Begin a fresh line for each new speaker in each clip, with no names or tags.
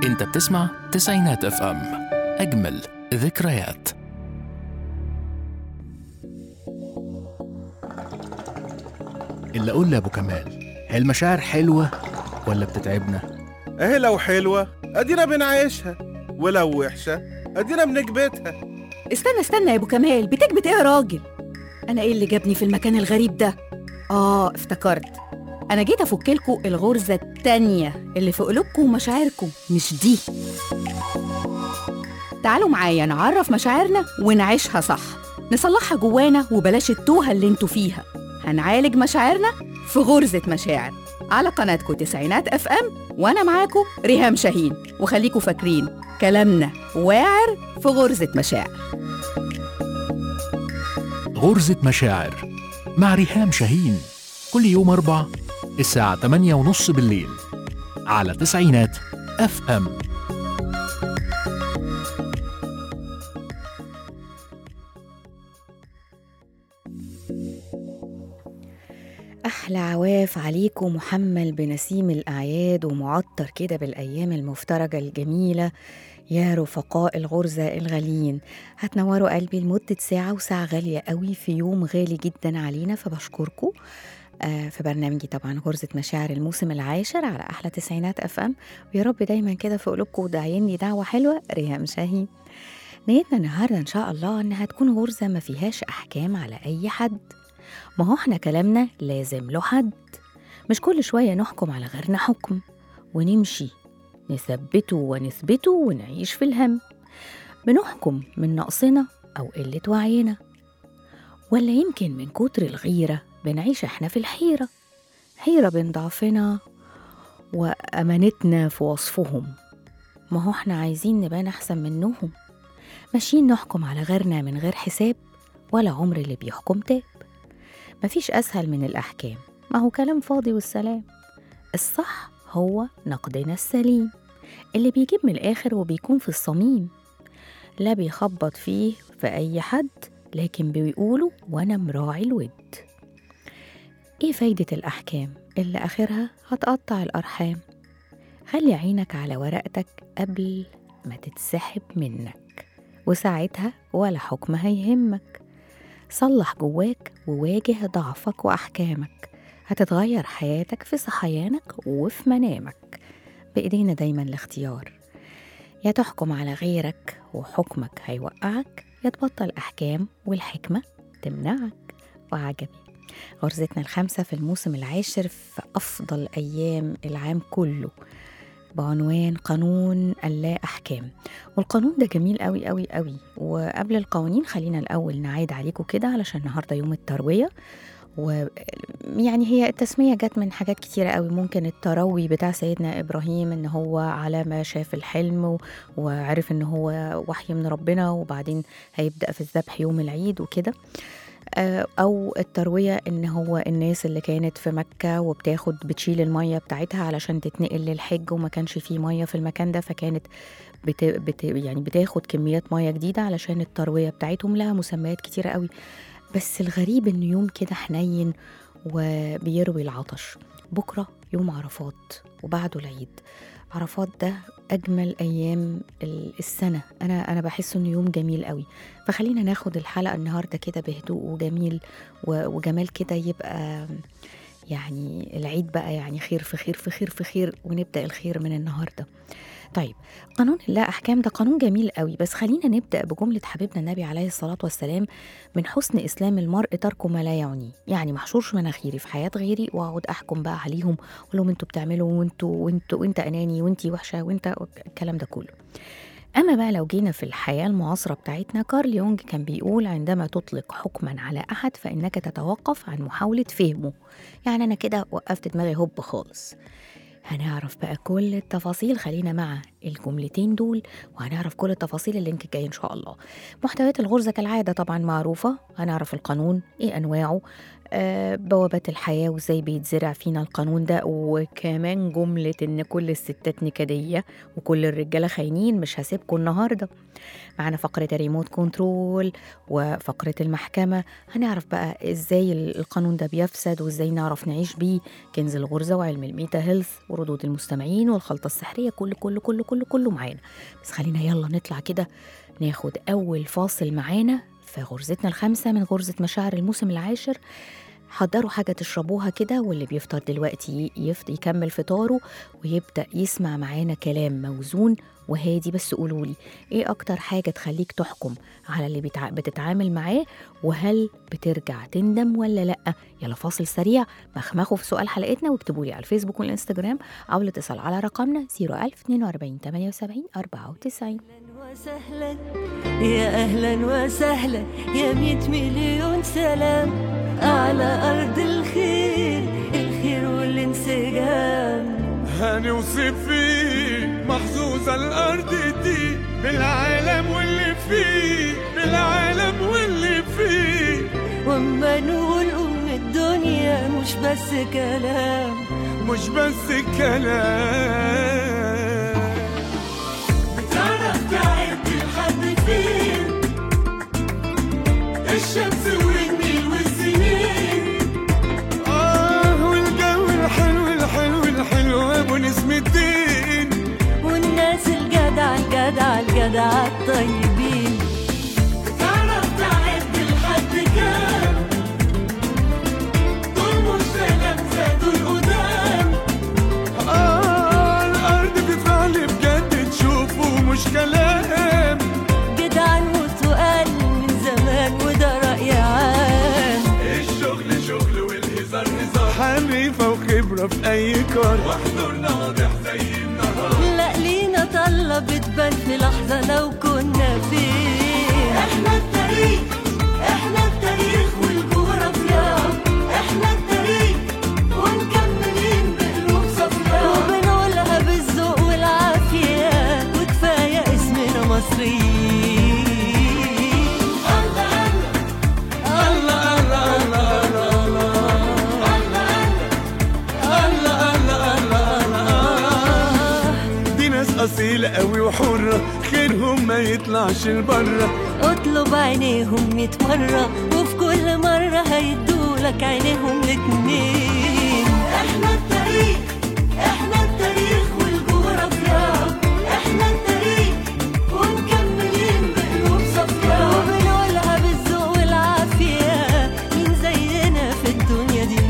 انت بتسمع تسعينات اف ام اجمل ذكريات
اللي اقول لابو كمال هي المشاعر حلوه ولا بتتعبنا
اهي لو حلوة ادينا بنعيشها ولو وحشة ادينا بنكبتها
استنى استنى يا ابو كمال بتكبت ايه يا راجل انا ايه اللي جابني في المكان الغريب ده اه افتكرت انا جيت افكلكوا الغرزه التانية اللي في قلوبكم ومشاعركم مش دي تعالوا معايا نعرف مشاعرنا ونعيشها صح نصلحها جوانا وبلاش التوهه اللي انتوا فيها هنعالج مشاعرنا في غرزه مشاعر على قناتكم تسعينات اف ام وانا معاكم ريهام شاهين وخليكوا فاكرين كلامنا واعر في غرزه مشاعر
غرزه مشاعر مع ريهام شاهين كل يوم اربع الساعه 8 ونص بالليل على تسعينات اف ام
أحلى عواف عليكم محمل بنسيم الأعياد ومعطر كده بالأيام المفترجة الجميلة يا رفقاء الغرزة الغاليين هتنوروا قلبي لمدة ساعة وساعة غالية قوي في يوم غالي جدا علينا فبشكركم آه، في برنامجي طبعا غرزة مشاعر الموسم العاشر على أحلى تسعينات أف أم ويا رب دايما كده في قلوبكم وداعيني دعوة حلوة ريهام شاهين نيتنا النهاردة إن شاء الله إنها تكون غرزة ما فيهاش أحكام على أي حد ما هو احنا كلامنا لازم له حد مش كل شوية نحكم على غيرنا حكم ونمشي نثبته ونثبته ونعيش في الهم بنحكم من نقصنا أو قلة وعينا ولا يمكن من كتر الغيرة بنعيش احنا في الحيرة حيرة بين ضعفنا وأمانتنا في وصفهم ما هو احنا عايزين نبان أحسن منهم ماشيين نحكم على غيرنا من غير حساب ولا عمر اللي بيحكم تاب مفيش أسهل من الأحكام ما هو كلام فاضي والسلام الصح هو نقدنا السليم اللي بيجيب من الآخر وبيكون في الصميم لا بيخبط فيه في أي حد لكن بيقولوا وأنا مراعي الود إيه فايدة الأحكام اللي آخرها هتقطع الأرحام خلي عينك على ورقتك قبل ما تتسحب منك وساعتها ولا حكم هيهمك صلح جواك وواجه ضعفك وأحكامك هتتغير حياتك في صحيانك وفي منامك بإيدينا دايما الاختيار يا تحكم على غيرك وحكمك هيوقعك يا تبطل أحكام والحكمة تمنعك وعجبي غرزتنا الخامسة في الموسم العاشر في أفضل أيام العام كله بعنوان قانون اللا أحكام والقانون ده جميل قوي قوي قوي وقبل القوانين خلينا الأول نعيد عليكم كده علشان النهاردة يوم التروية ويعني هي التسمية جت من حاجات كتيرة قوي ممكن التروي بتاع سيدنا إبراهيم إن هو على ما شاف الحلم و- وعرف إن هو وحي من ربنا وبعدين هيبدأ في الذبح يوم العيد وكده آه، أو التروية إن هو الناس اللي كانت في مكة وبتاخد بتشيل المية بتاعتها علشان تتنقل للحج وما كانش فيه مية في المكان ده فكانت بت... بت... يعني بتاخد كميات مية جديدة علشان التروية بتاعتهم لها مسميات كتيرة قوي بس الغريب إنه يوم كده حنين وبيروي العطش بكرة يوم عرفات وبعده العيد عرفات ده أجمل أيام ال- السنة أنا أنا بحس إنه يوم جميل قوي فخلينا ناخد الحلقة النهاردة كده بهدوء وجميل و- وجمال كده يبقى يعني العيد بقى يعني خير في خير في خير في خير ونبدأ الخير من النهاردة طيب قانون اللا أحكام ده قانون جميل قوي بس خلينا نبدأ بجملة حبيبنا النبي عليه الصلاة والسلام من حسن إسلام المرء ترك ما لا يعنيه يعني محشورش مناخيري في حياة غيري وأقعد أحكم بقى عليهم وأقول لهم أنتوا بتعملوا وأنتوا وأنتوا وأنت أناني وأنتي وحشة وأنت الكلام ده كله أما بقى لو جينا في الحياة المعاصرة بتاعتنا كارل يونج كان بيقول عندما تطلق حكما على أحد فإنك تتوقف عن محاولة فهمه يعني أنا كده وقفت دماغي هوب خالص هنعرف بقى كل التفاصيل خلينا مع الجملتين دول وهنعرف كل التفاصيل اللينك الجاي إن شاء الله محتويات الغرزة كالعادة طبعا معروفة هنعرف القانون إيه أنواعه آه، بوابات الحياة وإزاي بيتزرع فينا القانون ده وكمان جملة إن كل الستات نكدية وكل الرجالة خاينين مش هسيبكم النهاردة معانا فقرة الريموت كنترول وفقرة المحكمة هنعرف بقى ازاي القانون ده بيفسد وازاي نعرف نعيش بيه كنز الغرزة وعلم الميتا هيلث وردود المستمعين والخلطة السحرية كل كل كل كل كله كله معانا بس خلينا يلا نطلع كده ناخد أول فاصل معانا في غرزتنا الخامسة من غرزة مشاعر الموسم العاشر حضروا حاجة تشربوها كده واللي بيفطر دلوقتي يفط يكمل فطاره ويبدأ يسمع معانا كلام موزون وهادي بس قولولي ايه اكتر حاجة تخليك تحكم على اللي بتع... بتتعامل معاه وهل بترجع تندم ولا لأ يلا فاصل سريع مخمخوا في سؤال حلقتنا واكتبوا لي على الفيسبوك والانستجرام او الاتصال على رقمنا 01042 78 94
وسهلا يا اهلا وسهلا يا مية مليون سلام على ارض الخير الخير والانسجام
هنوصف فيه محظوظة الأرض دي بالعالم واللي فيه بالعالم واللي فيه
واما نقول ام الدنيا مش بس كلام
مش بس كلام بتعرف تعد لحد فين الشمس والنيل والسنين آه والجو الحلو الحلو الحلو أبو نسمتين
والناس الجدع الجدع الجدع الطيبين
تعرف تعد لحد كام دول مش تلامذة دول قدام آه الأرض بفعل بجد تشوفه مش كلام
جدعان وتقال من زمان وده رأي عام
الشغل شغل والهزار هزار حريفة وخبرة في أي كار وحضورنا واضح زي النهار
لا لينا طلة بتبان في لحظة لو كنا فين
احنا التاريخ احنا التاريخ والجغرافيا احنا التاريخ ونكملين بقلوب صفيا
وبنقولها بالذوق والعافية وكفاية اسمنا مصريين
الله الله الله الله الله الله دي ناس أصيلة قوي وحرة خيرهم ما يطلعش لبره
اطلب عينيهم ميت مرة وفي كل مرة هيدولك عينيهم الاتنين
احنا التاريخ احنا التاريخ والجغرافيا احنا التاريخ ونكملين بقلوب صفيا
وبنقولها بالذوق والعافية مين زينا في الدنيا دي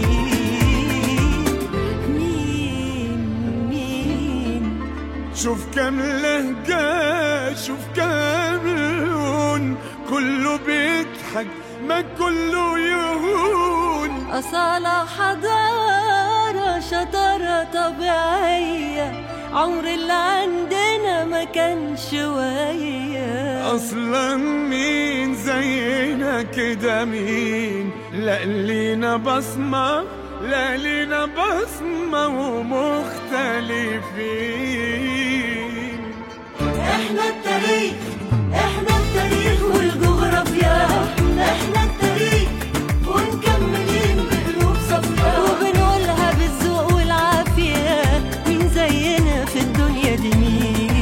مين مين مين
شوف كم لهجة شوف كم لون كله بيضحك ما كله يهون
أصالة حضارة شطارة طبيعية عمر اللي عندنا ما كان شوية
اصلا مين زينا كده مين لا لينا بصمة لا لينا بصمة ومختلفين
احنا التاريخ احنا التاريخ والجغرافيا
احنا التاريخ ونكملين بقلوب صفيا
وبنقولها بالذوق والعافية مين زينا في الدنيا دي مين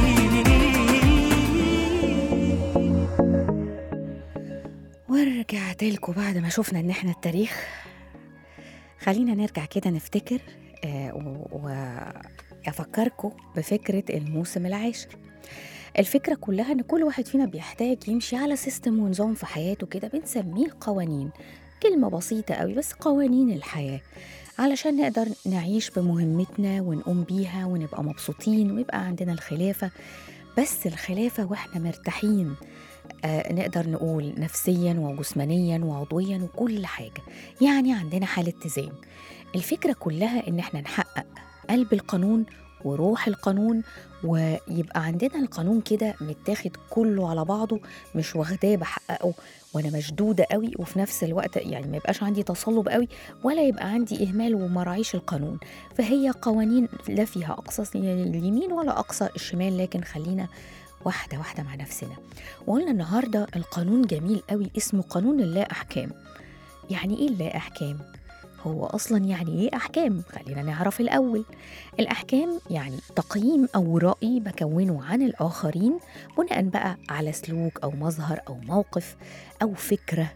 ورجعت لكم بعد ما شفنا ان احنا التاريخ خلينا نرجع كده نفتكر آه، و- وافكركم بفكره الموسم العاشر الفكره كلها ان كل واحد فينا بيحتاج يمشي على سيستم ونظام في حياته كده بنسميه قوانين كلمه بسيطه قوي بس قوانين الحياه علشان نقدر نعيش بمهمتنا ونقوم بيها ونبقى مبسوطين ويبقى عندنا الخلافه بس الخلافه واحنا مرتاحين آه، نقدر نقول نفسيا وجسمانيا وعضويا وكل حاجة يعني عندنا حالة اتزان الفكرة كلها إن احنا نحقق قلب القانون وروح القانون ويبقى عندنا القانون كده متاخد كله على بعضه مش واخداه بحققه وانا مشدوده قوي وفي نفس الوقت يعني ما يبقاش عندي تصلب قوي ولا يبقى عندي اهمال ومراعيش القانون فهي قوانين لا فيها اقصى اليمين ولا اقصى الشمال لكن خلينا واحده واحده مع نفسنا وقلنا النهارده القانون جميل قوي اسمه قانون اللا احكام يعني ايه اللا احكام هو اصلا يعني ايه احكام خلينا نعرف الاول الاحكام يعني تقييم او راي بكونه عن الاخرين بناء بقى على سلوك او مظهر او موقف او فكره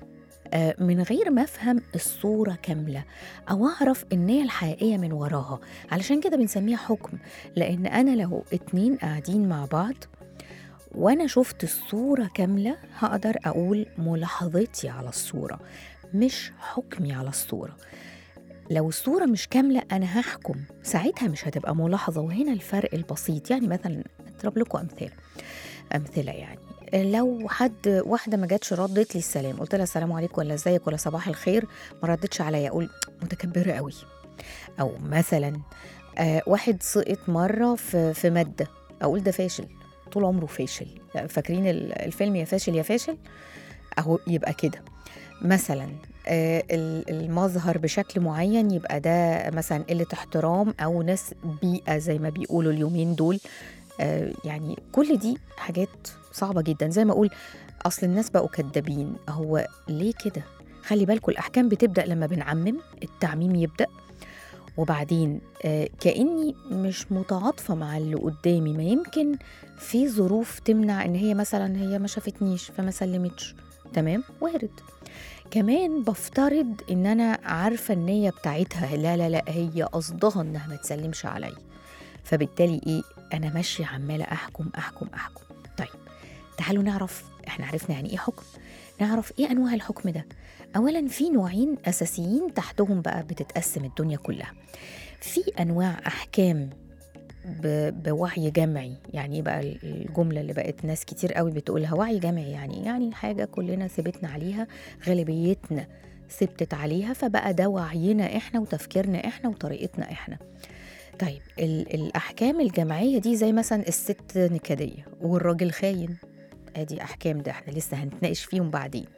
آه، من غير ما افهم الصوره كامله او اعرف النيه الحقيقيه من وراها علشان كده بنسميها حكم لان انا لو اتنين قاعدين مع بعض وانا شفت الصوره كامله هقدر اقول ملاحظتي على الصوره مش حكمي على الصوره لو الصورة مش كاملة أنا هحكم ساعتها مش هتبقى ملاحظة وهنا الفرق البسيط يعني مثلا أضرب لكم أمثلة أمثلة يعني لو حد واحدة ما جاتش ردت لي السلام قلت لها السلام عليكم ولا ازيك ولا صباح الخير ما ردتش عليا أقول متكبرة قوي أو مثلا آه واحد سقط مرة في, في مادة أقول ده فاشل طول عمره فاشل فاكرين ال- الفيلم يا فاشل يا فاشل أهو يبقى كده مثلا آه، ال- المظهر بشكل معين يبقى ده مثلا قلة احترام أو ناس بيئة زي ما بيقولوا اليومين دول آه، يعني كل دي حاجات صعبة جدا زي ما أقول أصل الناس بقوا كدابين هو ليه كده خلي بالكم الأحكام بتبدأ لما بنعمم التعميم يبدأ وبعدين آه، كأني مش متعاطفة مع اللي قدامي ما يمكن في ظروف تمنع إن هي مثلا هي ما شافتنيش فما سلمتش تمام وارد كمان بفترض ان انا عارفه النيه بتاعتها لا لا لا هي قصدها انها ما تسلمش عليا فبالتالي ايه انا ماشيه عماله احكم احكم احكم طيب تعالوا نعرف احنا عرفنا يعني ايه حكم نعرف ايه انواع الحكم ده اولا في نوعين اساسيين تحتهم بقى بتتقسم الدنيا كلها في انواع احكام ب- بوعي جمعي يعني ايه بقى الجمله اللي بقت ناس كتير قوي بتقولها وعي جمعي يعني يعني حاجه كلنا ثبتنا عليها غالبيتنا ثبتت عليها فبقى ده وعينا احنا وتفكيرنا احنا وطريقتنا احنا طيب ال- الاحكام الجماعيه دي زي مثلا الست نكديه والراجل خاين ادي احكام ده احنا لسه هنتناقش فيهم بعدين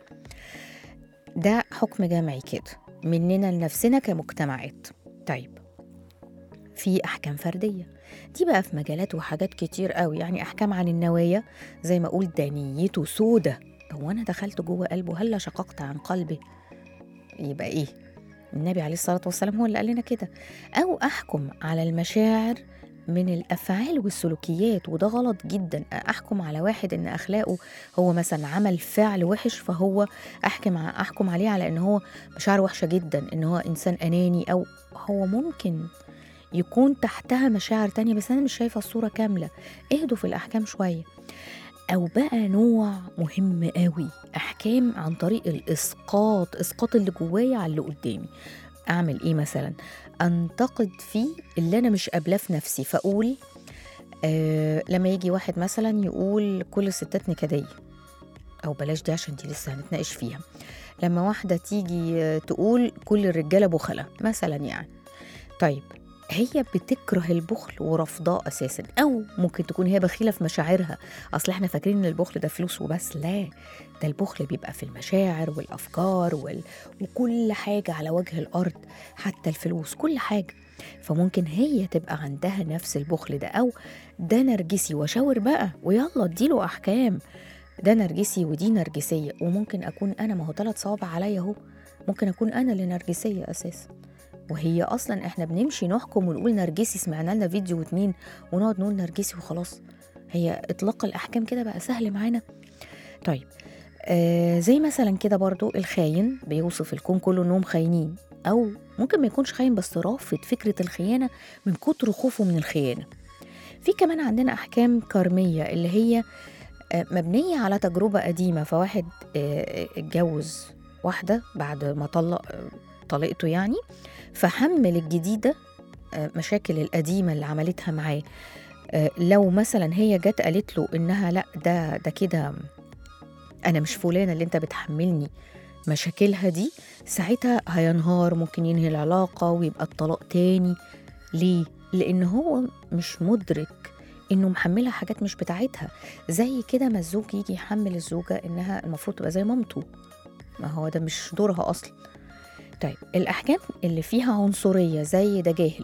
ده حكم جمعي كده مننا لنفسنا كمجتمعات طيب في احكام فرديه دي بقى في مجالات وحاجات كتير قوي يعني احكام عن النوايا زي ما اقول ده نيته سودة هو انا دخلت جوه قلبه هلا شققت عن قلبي يبقى ايه النبي عليه الصلاه والسلام هو اللي قال لنا كده او احكم على المشاعر من الافعال والسلوكيات وده غلط جدا احكم على واحد ان اخلاقه هو مثلا عمل فعل وحش فهو احكم ع- احكم عليه على ان هو مشاعر وحشه جدا ان هو انسان اناني او هو ممكن يكون تحتها مشاعر تانية بس أنا مش شايفة الصورة كاملة اهدوا في الأحكام شوية أو بقى نوع مهم قوي أحكام عن طريق الإسقاط إسقاط اللي جوايا على اللي قدامي أعمل إيه مثلا أنتقد فيه اللي أنا مش قابلاه في نفسي فأقول آه لما يجي واحد مثلا يقول كل الستات نكدية أو بلاش دي عشان دي لسه هنتناقش فيها لما واحدة تيجي آه، تقول كل الرجالة بخلة مثلا يعني طيب هي بتكره البخل ورفضاه اساسا او ممكن تكون هي بخيله في مشاعرها اصل احنا فاكرين ان البخل ده فلوس وبس لا ده البخل بيبقى في المشاعر والافكار وال... وكل حاجه على وجه الارض حتى الفلوس كل حاجه فممكن هي تبقى عندها نفس البخل ده او ده نرجسي واشاور بقى ويلا اديله احكام ده نرجسي ودي نرجسيه وممكن اكون انا ما هو ثلاث صوابع عليا اهو ممكن اكون انا اللي نرجسيه اساسا وهي اصلا احنا بنمشي نحكم ونقول نرجسي سمعنا لنا فيديو واتنين ونقعد نقول نرجسي وخلاص هي اطلاق الاحكام كده بقى سهل معانا طيب آه زي مثلا كده برضو الخاين بيوصف الكون كله انهم خاينين او ممكن ما يكونش خاين بس رافض فكره الخيانه من كتر خوفه من الخيانه في كمان عندنا احكام كارميه اللي هي آه، مبنيه على تجربه قديمه فواحد آه، اتجوز واحده بعد ما طلق آه، طليقته يعني فحمل الجديده آه، مشاكل القديمه اللي عملتها معاه آه، لو مثلا هي جت قالت له انها لا ده ده كده انا مش فلانه اللي انت بتحملني مشاكلها دي ساعتها هينهار ممكن ينهي العلاقه ويبقى الطلاق تاني ليه لان هو مش مدرك انه محملها حاجات مش بتاعتها زي كده ما الزوج يجي يحمل الزوجه انها المفروض تبقى زي مامته ما هو ده مش دورها اصلا طيب الاحكام اللي فيها عنصريه زي ده جاهل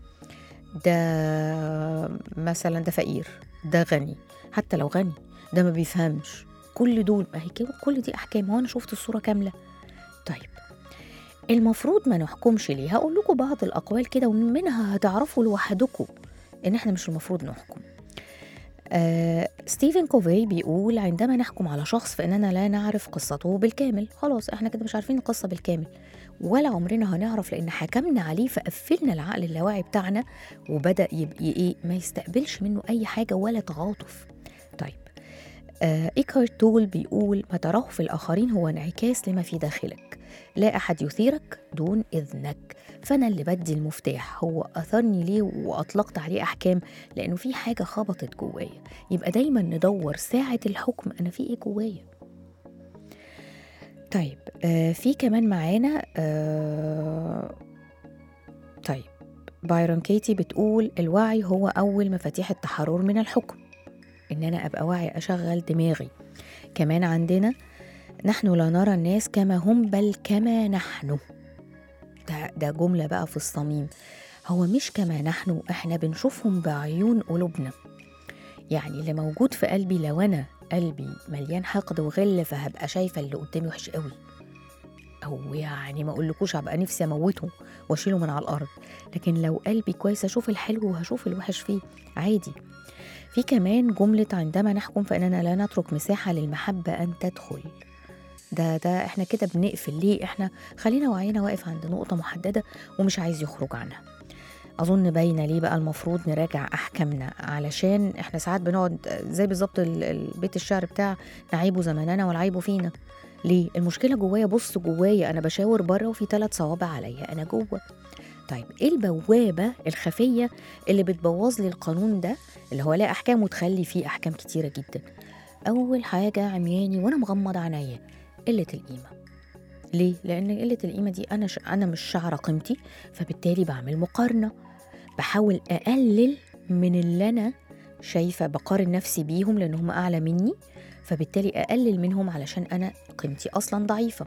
ده مثلا ده فقير ده غني حتى لو غني ده ما بيفهمش كل دول ما هي كده- كل دي احكام هو انا شفت الصوره كامله طيب المفروض ما نحكمش ليه هقول لكم بعض الاقوال كده ومنها هتعرفوا لوحدكم ان احنا مش المفروض نحكم آه ستيفن كوفي بيقول عندما نحكم على شخص فإننا لا نعرف قصته بالكامل خلاص احنا كده مش عارفين القصة بالكامل ولا عمرنا هنعرف لأن حكمنا عليه فقفلنا العقل اللاواعي بتاعنا وبدأ يبقى إيه ما يستقبلش منه أي حاجة ولا تعاطف طيب آه إيكارت تول بيقول ما تراه في الآخرين هو انعكاس لما في داخلك لا أحد يثيرك دون إذنك فأنا اللي بدي المفتاح هو أثرني ليه وأطلقت عليه أحكام لأنه في حاجة خبطت جوايا يبقى دايما ندور ساعة الحكم أنا في إيه جوايا طيب آه في كمان معانا آه طيب بايرون كيتي بتقول الوعي هو أول مفاتيح التحرر من الحكم إن أنا أبقى واعي أشغل دماغي كمان عندنا نحن لا نرى الناس كما هم بل كما نحن ده, ده جملة بقى في الصميم هو مش كما نحن احنا بنشوفهم بعيون قلوبنا يعني اللي موجود في قلبي لو انا قلبي مليان حقد وغل فهبقى شايفة اللي قدامي وحش قوي او يعني ما اقولكوش هبقى نفسي اموته واشيله من على الارض لكن لو قلبي كويس اشوف الحلو وهشوف الوحش فيه عادي في كمان جملة عندما نحكم فإننا لا نترك مساحة للمحبة أن تدخل ده ده احنا كده بنقفل ليه احنا خلينا وعينا واقف عند نقطة محددة ومش عايز يخرج عنها أظن باينة ليه بقى المفروض نراجع أحكامنا علشان احنا ساعات بنقعد زي بالظبط ال- ال- بيت الشعر بتاع نعيب زماننا والعيب فينا ليه المشكلة جوايا بص جوايا أنا بشاور بره وفي ثلاث صوابع عليا أنا جوه طيب ايه البوابة الخفية اللي بتبوظ لي القانون ده اللي هو لا أحكام وتخلي فيه أحكام كتيرة جدا أول حاجة عمياني وأنا مغمض عينيا قلة القيمة ليه؟ لأن قلة القيمة دي أنا ش... أنا مش شعرة قيمتي فبالتالي بعمل مقارنة بحاول أقلل من اللي أنا شايفة بقارن نفسي بيهم لأن هم أعلى مني فبالتالي أقلل منهم علشان أنا قيمتي أصلا ضعيفة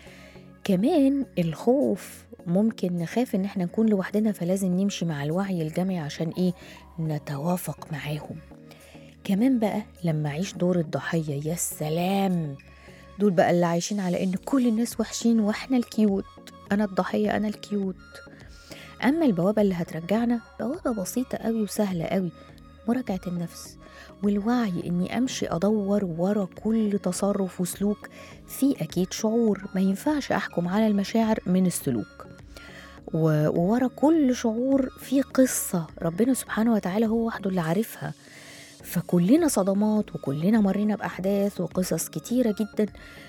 كمان الخوف ممكن نخاف ان احنا نكون لوحدنا فلازم نمشي مع الوعي الجمعي عشان ايه نتوافق معاهم كمان بقى لما اعيش دور الضحية يا سلام دول بقى اللي عايشين على ان كل الناس وحشين واحنا الكيوت انا الضحية انا الكيوت اما البوابة اللي هترجعنا بوابة بسيطة قوي وسهلة قوي مراجعة النفس والوعي اني امشي ادور ورا كل تصرف وسلوك في اكيد شعور ما ينفعش احكم على المشاعر من السلوك و- وورا كل شعور في قصة ربنا سبحانه وتعالى هو وحده اللي عارفها فكلنا صدمات وكلنا مرينا بأحداث وقصص كتيرة جدا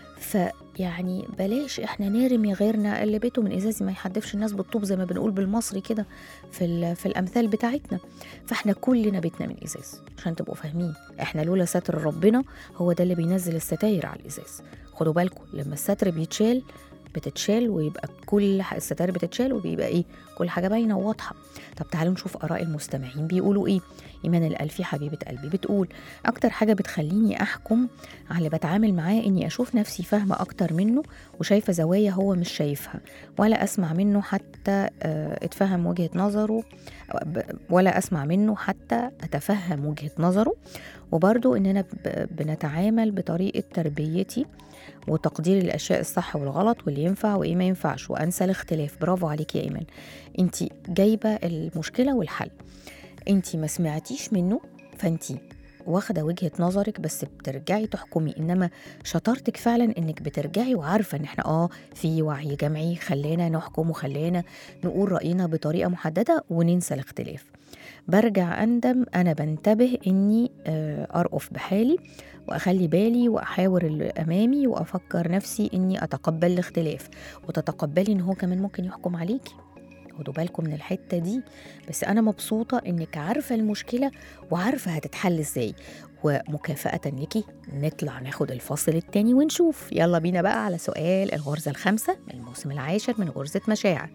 فيعني بلاش احنا نرمي غيرنا اللي بيته من ازاز ما يحدفش الناس بالطوب زي ما بنقول بالمصري كده في ال- في الامثال بتاعتنا فاحنا كلنا بيتنا من ازاز عشان تبقوا فاهمين احنا لولا ستر ربنا هو ده اللي بينزل الستاير على الازاز خدوا بالكم لما الستر بيتشال بتتشال ويبقى كل ح- الستاير بتتشال وبيبقى ايه كل حاجه باينه وواضحه طب تعالوا نشوف اراء المستمعين بيقولوا ايه ايمان الالفي حبيبه قلبي بتقول اكتر حاجه بتخليني احكم على اللي بتعامل معاه اني اشوف نفسي فاهمه اكتر منه وشايفه زوايا هو مش شايفها ولا اسمع منه حتى آه، اتفهم وجهه نظره أو ب- ولا اسمع منه حتى اتفهم وجهه نظره وبرضو اننا ب- بنتعامل بطريقه تربيتي وتقدير الاشياء الصح والغلط واللي ينفع وايه ما ينفعش وانسى الاختلاف برافو عليك يا ايمان انت جايبه المشكله والحل انت ما سمعتيش منه فانت واخده وجهه نظرك بس بترجعي تحكمي انما شطارتك فعلا انك بترجعي وعارفه ان احنا اه في وعي جمعي خلانا نحكم وخلانا نقول راينا بطريقه محدده وننسى الاختلاف برجع اندم انا بنتبه اني آه، ارقف بحالي واخلي بالي واحاور اللي امامي وافكر نفسي اني اتقبل الاختلاف وتتقبلي ان هو كمان ممكن يحكم عليكي خدوا بالكم من الحته دي بس انا مبسوطه انك عارفه المشكله وعارفه هتتحل ازاي ومكافاه ليكي نطلع ناخد الفصل التاني ونشوف يلا بينا بقى على سؤال الغرزه الخامسه من الموسم العاشر من غرزه مشاعر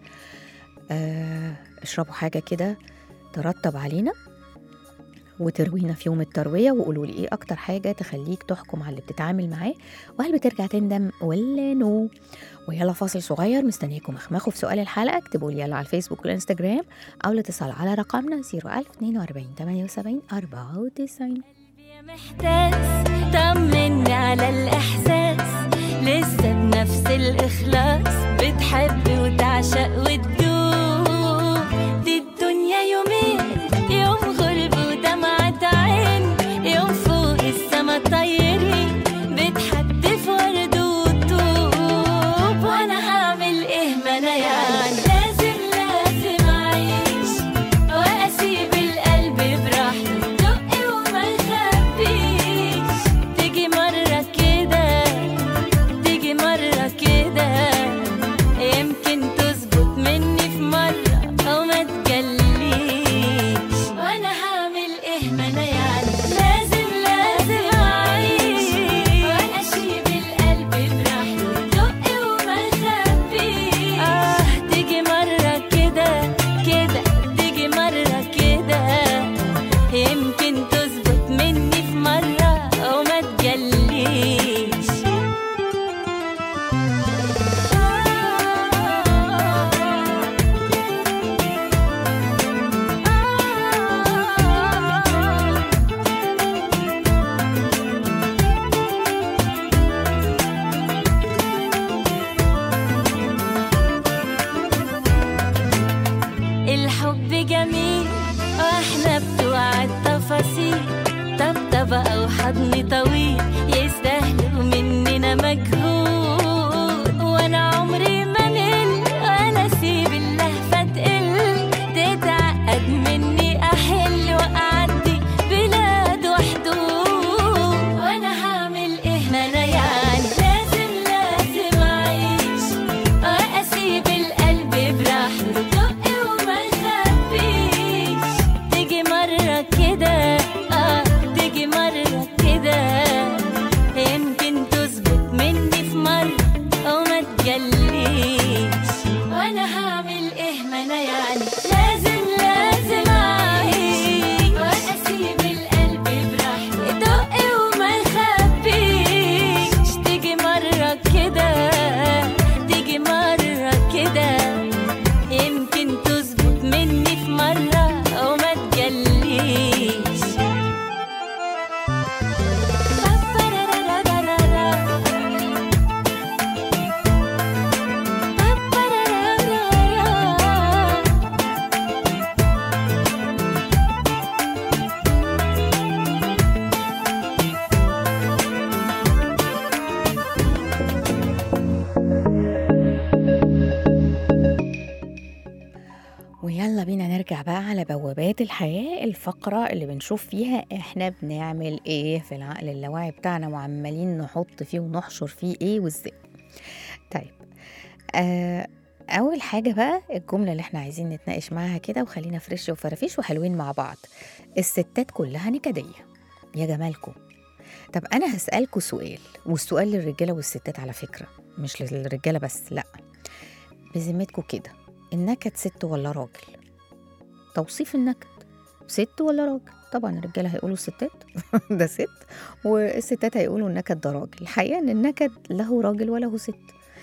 آه اشربوا حاجه كده ترتب علينا وتروينا في يوم التروية وقولوا لي ايه اكتر حاجة تخليك تحكم على اللي بتتعامل معاه وهل بترجع تندم ولا نو ويلا فاصل صغير مستنيكم اخمخوا في سؤال الحلقة اكتبوا لي يلا على الفيسبوك والانستجرام او الاتصال على رقمنا 01042 78 94
يا محتاس طمني على الإحساس لسه بنفس الإخلاص بتحب وتعشق وتدوب دي الدنيا يومين يوم غرب ودمعة عين يوم الحب جميل واحنا بتوع التفاصيل طبطبة أو حضن طويل يستاهلوا مننا مجهود وأنا عمري ما مل ولا أسيب اللهفة تقل تتعقد مني أحل وأعدي بلاد وحدود وأنا هعمل إيه ما أنا يعني لازم لازم أعيش وأسيب القلب براحته دق وما نخبيش تيجي مرة كده آه تيجي مرة كده يمكن تظبط مني في مرة أو ما تجليش وأنا هعمل إيه ما أنا يعني لازم لازم أعيش وأسيب القلب براحته دق وما نخبيش تيجي مرة كده تيجي مرة كده يمكن تظبط مني في مرة أو ما تجليش
ويلا بينا نرجع بقى على بوابات الحياة الفقرة اللي بنشوف فيها احنا بنعمل ايه في العقل اللاواعي بتاعنا وعمالين نحط فيه ونحشر فيه ايه وازاي طيب آه أول حاجة بقى الجملة اللي احنا عايزين نتناقش معاها كده وخلينا فريش وفرافيش وحلوين مع بعض الستات كلها نكدية يا جمالكم طب أنا هسألكوا سؤال والسؤال للرجالة والستات على فكرة مش للرجالة بس لأ بذمتكم كده النكد ست ولا راجل توصيف النكد ست ولا راجل طبعا الرجاله هيقولوا الستات ده ست والستات هيقولوا النكد ده راجل الحقيقه ان النكد له راجل وله ست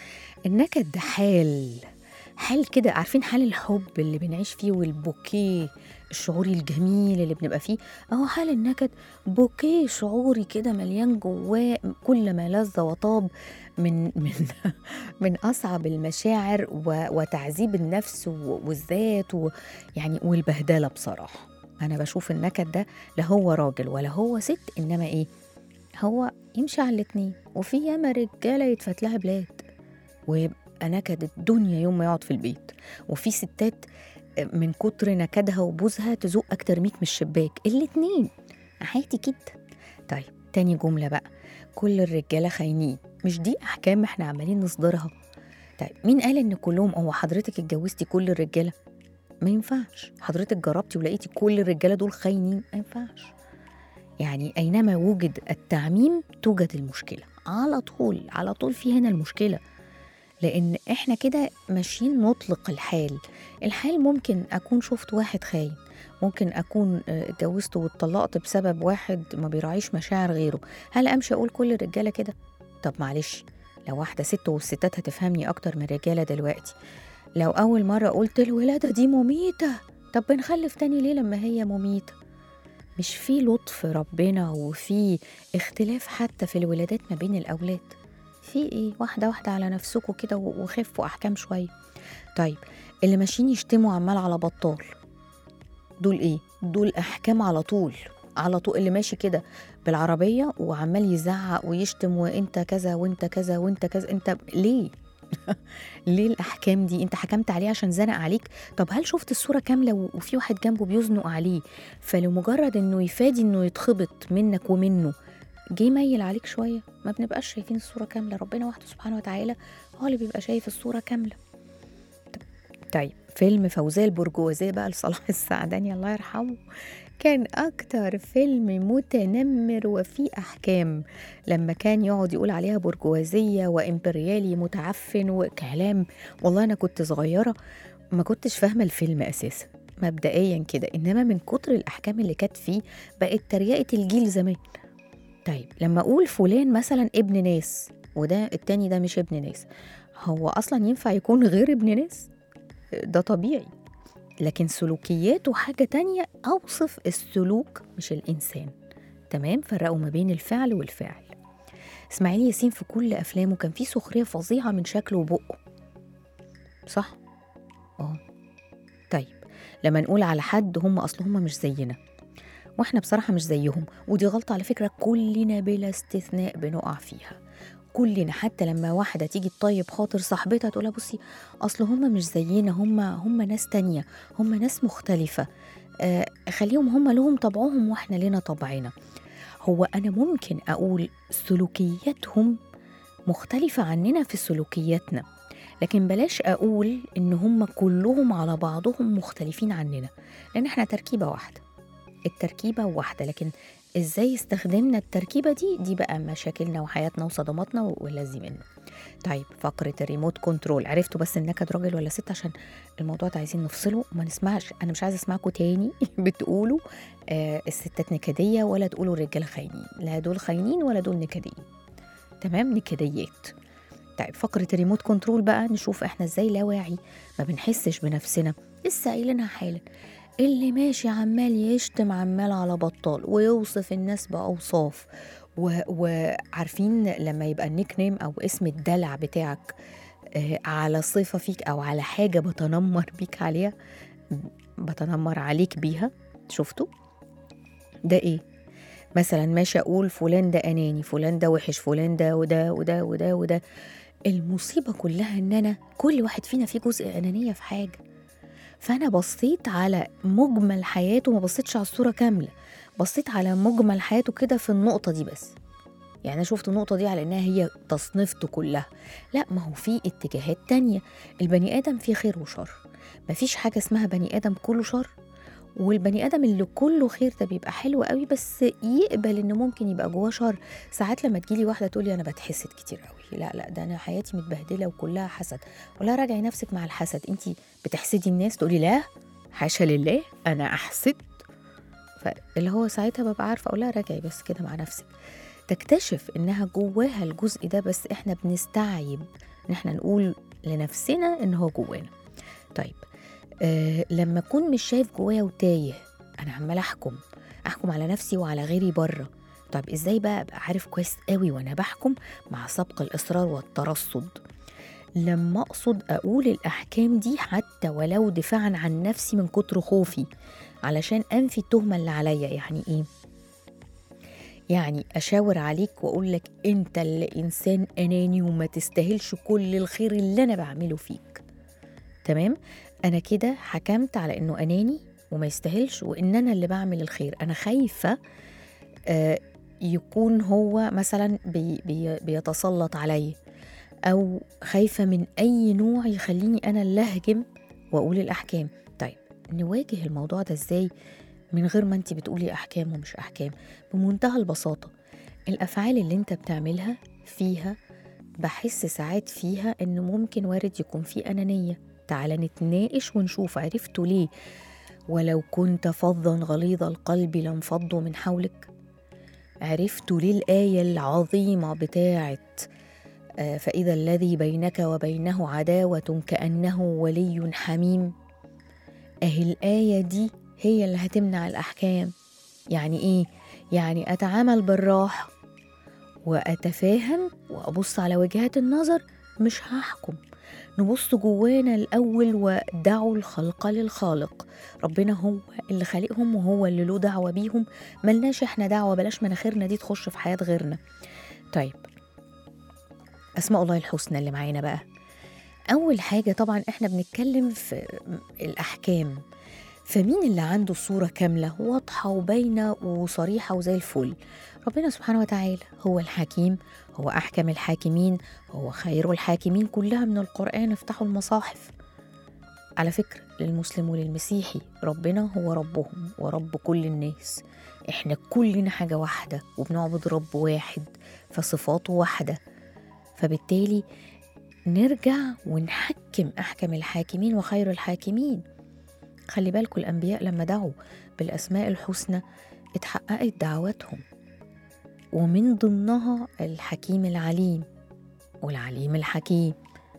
النكد ده حال حال كده عارفين حال الحب اللي بنعيش فيه والبوكيه الشعوري الجميل اللي بنبقى فيه اهو حال النكد بوكيه شعوري كده مليان جواه كل ما لذ وطاب من من من اصعب المشاعر و- وتعذيب النفس و- والذات و- يعني والبهدله بصراحه انا بشوف النكد ده لا هو راجل ولا هو ست انما ايه هو يمشي على الاتنين وفي ياما رجاله يتفات لها بلاد ويبقى نكد الدنيا يوم ما يقعد في البيت وفي ستات من كتر نكدها وبوزها تزقك ترميك من الشباك الاتنين عادي جدا طيب تاني جملة بقى كل الرجالة خاينين مش دي أحكام احنا عمالين نصدرها طيب مين قال ان كلهم هو حضرتك اتجوزتي كل الرجالة ما ينفعش حضرتك جربتي ولقيتي كل الرجالة دول خاينين ما ينفعش يعني أينما وجد التعميم توجد المشكلة على طول على طول في هنا المشكلة لأن إحنا كده ماشيين نطلق الحال الحال ممكن أكون شفت واحد خاين ممكن أكون آه، اتجوزت واتطلقت بسبب واحد ما بيراعيش مشاعر غيره هل أمشي أقول كل الرجالة كده؟ طب معلش لو واحدة ست والستات هتفهمني أكتر من الرجالة دلوقتي لو أول مرة قلت الولادة دي مميتة طب بنخلف تاني ليه لما هي مميتة؟ مش في لطف ربنا وفي اختلاف حتى في الولادات ما بين الأولاد في ايه واحدة واحدة على نفسكوا كده و- وخفوا أحكام شوية طيب اللي ماشيين يشتموا عمال على بطال دول ايه دول أحكام على طول على طول اللي ماشي كده بالعربية وعمال يزعق ويشتم وانت كذا وانت كذا وانت كذا انت ليه ليه الأحكام دي انت حكمت عليه عشان زنق عليك طب هل شفت الصورة كاملة و- وفي واحد جنبه بيزنق عليه فلمجرد انه يفادي انه يتخبط منك ومنه جه يميل عليك شويه ما بنبقاش شايفين الصوره كامله ربنا وحده سبحانه وتعالى هو اللي بيبقى شايف الصوره كامله طب- طيب فيلم فوزية البرجوازية بقى لصلاح السعداني الله يرحمه كان أكتر فيلم متنمر وفيه أحكام لما كان يقعد يقول عليها برجوازية وإمبريالي متعفن وكلام والله أنا كنت صغيرة ما كنتش فاهمة الفيلم أساسا مبدئيا كده إنما من كتر الأحكام اللي كانت فيه بقت تريقة الجيل زمان طيب لما اقول فلان مثلا ابن ناس وده التاني ده مش ابن ناس هو اصلا ينفع يكون غير ابن ناس ده طبيعي لكن سلوكياته حاجة تانية أوصف السلوك مش الإنسان تمام فرقوا ما بين الفعل والفاعل إسماعيل ياسين في كل أفلامه كان فيه سخرية فظيعة من شكله وبقه صح؟ اه طيب لما نقول على حد هم اصل هم مش زينا واحنا بصراحه مش زيهم ودي غلطه على فكره كلنا بلا استثناء بنقع فيها كلنا حتى لما واحده تيجي تطيب خاطر صاحبتها تقولها بصي اصل هم مش زينا هم هم ناس تانية هم ناس مختلفه آه خليهم هم لهم طبعهم واحنا لنا طبعنا هو انا ممكن اقول سلوكياتهم مختلفه عننا في سلوكياتنا لكن بلاش اقول ان هم كلهم على بعضهم مختلفين عننا لان احنا تركيبه واحده التركيبه واحده لكن ازاي استخدمنا التركيبه دي دي بقى مشاكلنا وحياتنا وصدماتنا والذي منه طيب فقره الريموت كنترول عرفتوا بس النكد راجل ولا ست عشان الموضوع ده عايزين نفصله وما نسمعش انا مش عايزه اسمعكم تاني بتقولوا آه الستات نكديه ولا تقولوا الرجاله خاينين لا دول خاينين ولا دول نكديين تمام نكديات طيب فقرة الريموت كنترول بقى نشوف احنا ازاي لا واعي ما بنحسش بنفسنا لسه قايلينها حالا اللي ماشي عمال يشتم عمال على بطال ويوصف الناس بأوصاف و- وعارفين لما يبقى النيك نيم أو اسم الدلع بتاعك آه، على صفة فيك أو على حاجة بتنمر بيك عليها بتنمر عليك بيها شفتوا ده ايه مثلا ماشي اقول فلان ده اناني فلان ده وحش فلان ده وده وده وده وده المصيبه كلها ان انا كل واحد فينا فيه جزء انانيه في حاجه فانا بصيت على مجمل حياته ما بصيتش على الصوره كامله بصيت على مجمل حياته كده في النقطه دي بس يعني انا شفت النقطه دي على انها هي تصنيفته كلها لا ما هو في اتجاهات تانية البني ادم فيه خير وشر مفيش حاجه اسمها بني ادم كله شر والبني ادم اللي كله خير ده بيبقى حلو قوي بس يقبل ان ممكن يبقى جواه شر ساعات لما تجيلي واحده تقولي انا بتحسد كتير قوي لا لا ده انا حياتي متبهدله وكلها حسد ولا راجعي نفسك مع الحسد انت بتحسدي الناس تقولي لا حاشا لله انا احسد فاللي هو ساعتها ببقى عارفه اقول لها راجعي بس كده مع نفسك تكتشف انها جواها الجزء ده بس احنا بنستعيب ان احنا نقول لنفسنا ان هو جوانا طيب آه لما اكون مش شايف جوايا وتايه انا عمال احكم احكم على نفسي وعلى غيري بره طب ازاي بقى ابقى عارف كويس قوي وانا بحكم مع سبق الاصرار والترصد لما اقصد اقول الاحكام دي حتى ولو دفاعا عن نفسي من كتر خوفي علشان انفي التهمه اللي عليا يعني ايه يعني اشاور عليك واقول لك انت اللي انسان اناني وما تستاهلش كل الخير اللي انا بعمله فيك تمام انا كده حكمت على انه اناني وما يستاهلش وان انا اللي بعمل الخير انا خايفه آه يكون هو مثلا بي بي بيتسلط عليا او خايفه من اي نوع يخليني انا اللي اهجم واقول الاحكام طيب نواجه الموضوع ده ازاي من غير ما انت بتقولي احكام ومش احكام بمنتهى البساطه الافعال اللي انت بتعملها فيها بحس ساعات فيها انه ممكن وارد يكون في انانيه تعالى نتناقش ونشوف عرفتوا ليه ولو كنت فظا غليظ القلب لانفضوا من حولك عرفتوا ليه الآية العظيمة بتاعت آه، فإذا الذي بينك وبينه عداوة كأنه ولي حميم أهي الآية دي هي اللي هتمنع الأحكام يعني إيه؟ يعني أتعامل بالراحة وأتفاهم وأبص على وجهات النظر مش هحكم نبص جوانا الأول ودعوا الخلق للخالق ربنا هو اللي خالقهم وهو اللي له دعوة بيهم ملناش احنا دعوة بلاش مناخيرنا دي تخش في حياة غيرنا طيب أسماء الله الحسنى اللي معانا بقى أول حاجة طبعا احنا بنتكلم في الأحكام فمين اللي عنده الصورة كاملة واضحة وباينة وصريحة وزي الفل ربنا سبحانه وتعالى هو الحكيم هو أحكم الحاكمين هو خير الحاكمين كلها من القرآن افتحوا المصاحف على فكرة للمسلم وللمسيحي ربنا هو ربهم ورب كل الناس احنا كلنا حاجة واحدة وبنعبد رب واحد فصفاته واحدة فبالتالي نرجع ونحكم أحكم الحاكمين وخير الحاكمين خلي بالكم الأنبياء لما دعوا بالأسماء الحسنى اتحققت دعواتهم ومن ضمنها الحكيم العليم والعليم الحكيم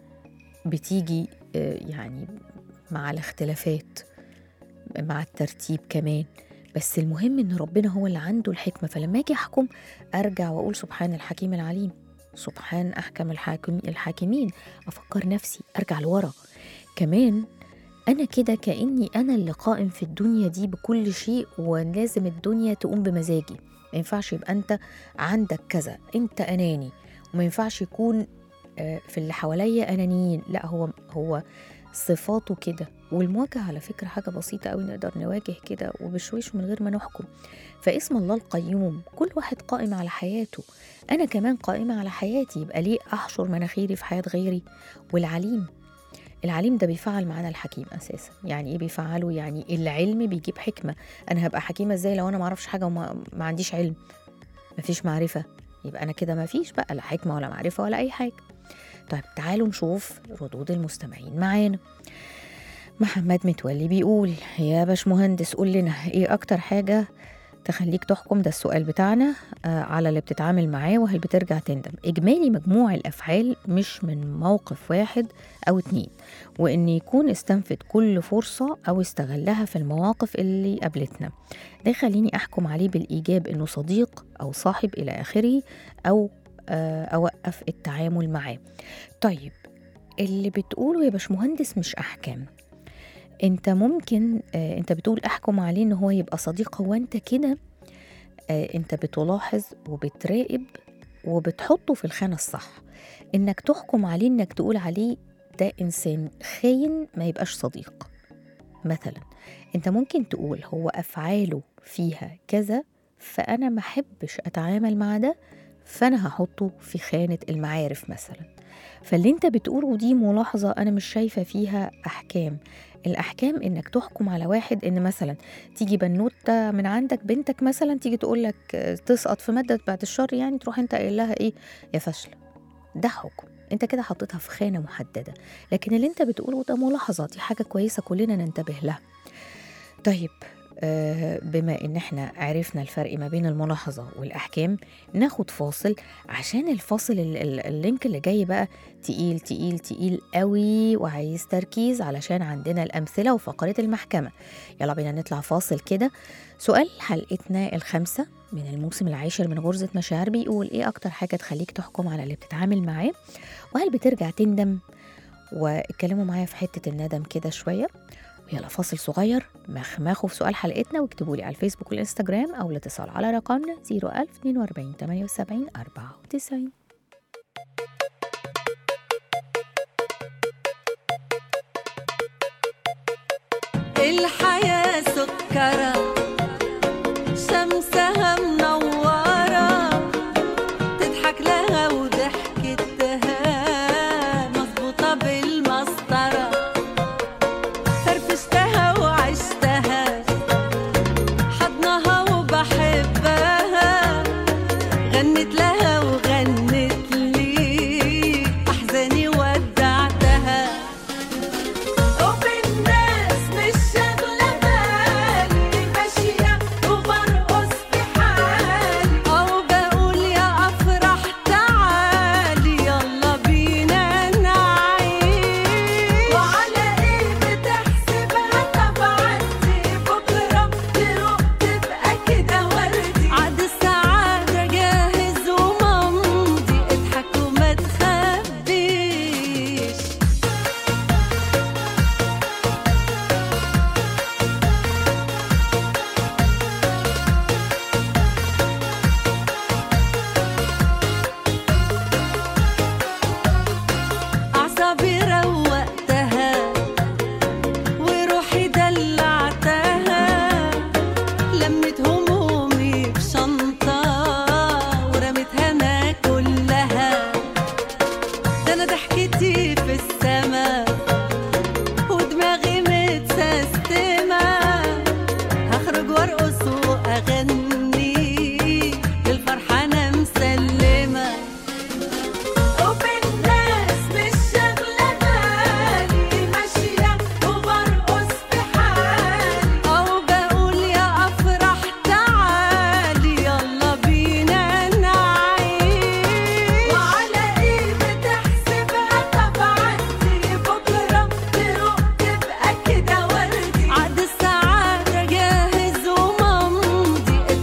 بتيجي آه، يعني مع الاختلافات مع الترتيب كمان بس المهم ان ربنا هو اللي عنده الحكمه فلما اجي احكم ارجع واقول سبحان الحكيم العليم سبحان احكم الحاكم الحاكمين افكر نفسي ارجع لورا كمان انا كده كاني انا اللي قائم في الدنيا دي بكل شيء ولازم الدنيا تقوم بمزاجي ما ينفعش يبقى انت عندك كذا انت اناني وما ينفعش يكون آه، في اللي حواليا انانيين لا هو هو صفاته كده والمواجهه على فكره حاجه بسيطه قوي نقدر نواجه كده وبشويش من غير ما نحكم فاسم الله القيوم كل واحد قائم على حياته انا كمان قائمه على حياتي يبقى ليه احشر مناخيري في حياه غيري والعليم العليم ده بيفعل معانا الحكيم اساسا يعني ايه بيفعله يعني العلم بيجيب حكمه انا هبقى حكيمه ازاي لو انا ما اعرفش حاجه وما ما عنديش علم مفيش معرفه يبقى انا كده مفيش بقى لا حكمه ولا معرفه ولا اي حاجه طيب تعالوا نشوف ردود المستمعين معانا محمد متولي بيقول يا باشمهندس قول لنا ايه اكتر حاجه تخليك تحكم ده السؤال بتاعنا آه على اللي بتتعامل معاه وهل بترجع تندم إجمالي مجموع الأفعال مش من موقف واحد أو اتنين وإن يكون استنفد كل فرصة أو استغلها في المواقف اللي قابلتنا ده يخليني أحكم عليه بالإيجاب إنه صديق أو صاحب إلى آخره أو آه أوقف التعامل معاه طيب اللي بتقوله يا باشمهندس مش أحكام انت ممكن آه انت بتقول احكم عليه ان هو يبقى صديق هو انت كده آه انت بتلاحظ وبتراقب وبتحطه في الخانة الصح انك تحكم عليه انك تقول عليه ده انسان خاين ما يبقاش صديق مثلا انت ممكن تقول هو افعاله فيها كذا فانا ما احبش اتعامل مع ده فانا هحطه في خانة المعارف مثلا فاللي انت بتقوله دي ملاحظة انا مش شايفة فيها احكام الاحكام انك تحكم على واحد ان مثلا تيجي بنوته من عندك بنتك مثلا تيجي تقول لك تسقط في ماده بعد الشر يعني تروح انت قايل لها ايه يا فاشله ده حكم انت كده حطيتها في خانه محدده لكن اللي انت بتقوله ده ملاحظه دي حاجه كويسه كلنا ننتبه لها طيب آه، بما ان احنا عرفنا الفرق ما بين الملاحظه والاحكام ناخد فاصل عشان الفاصل ال- ال- اللينك اللي جاي بقى تقيل تقيل تقيل قوي وعايز تركيز علشان عندنا الامثله وفقره المحكمه يلا بينا نطلع فاصل كده سؤال حلقتنا الخامسه من الموسم العاشر من غرزه مشاعر بيقول ايه اكتر حاجه تخليك تحكم على اللي بتتعامل معاه وهل بترجع تندم واتكلموا معايا في حته الندم كده شويه يلا فاصل صغير مخمخوا في سؤال حلقتنا واكتبوا لي على الفيسبوك والانستجرام او الاتصال على رقمنا 01042 78 94
الحياة سكرة شمسها منورة تضحك لها وضحكتها مظبوطة بالمسطرة فرفشتها وعشتها حضنها وبحبها غنت لها وغنت لي أحزاني ودعتها وبالناس مش شاغلة بالي ماشية وبرقص في حالي أو بقول يا أفرح تعالي يلا بينا نعيش وعلى إيه بتحسبها طبعتي بكرة تروح تبقى كده وردي عد السعادة جاهز وممضي اضحك وما تخبيش أعصابي روقتها وروحي دلعتها لمت همومي في شنطة ورميتها أنا كلها ده أنا ضحكتي في السما ودماغي متسستمة هخرج وارقص وأغني للفرحة أنا مسلمة وبالناس مش شاغلة بالي ماشية وبرقص في حالي أو بقول يا أفرح تعالي يلا بينا نعيش وعلى إيه بتحسبها طبعتي بكرة تروح تبقى كده وردي عد السعادة جاهز وممضي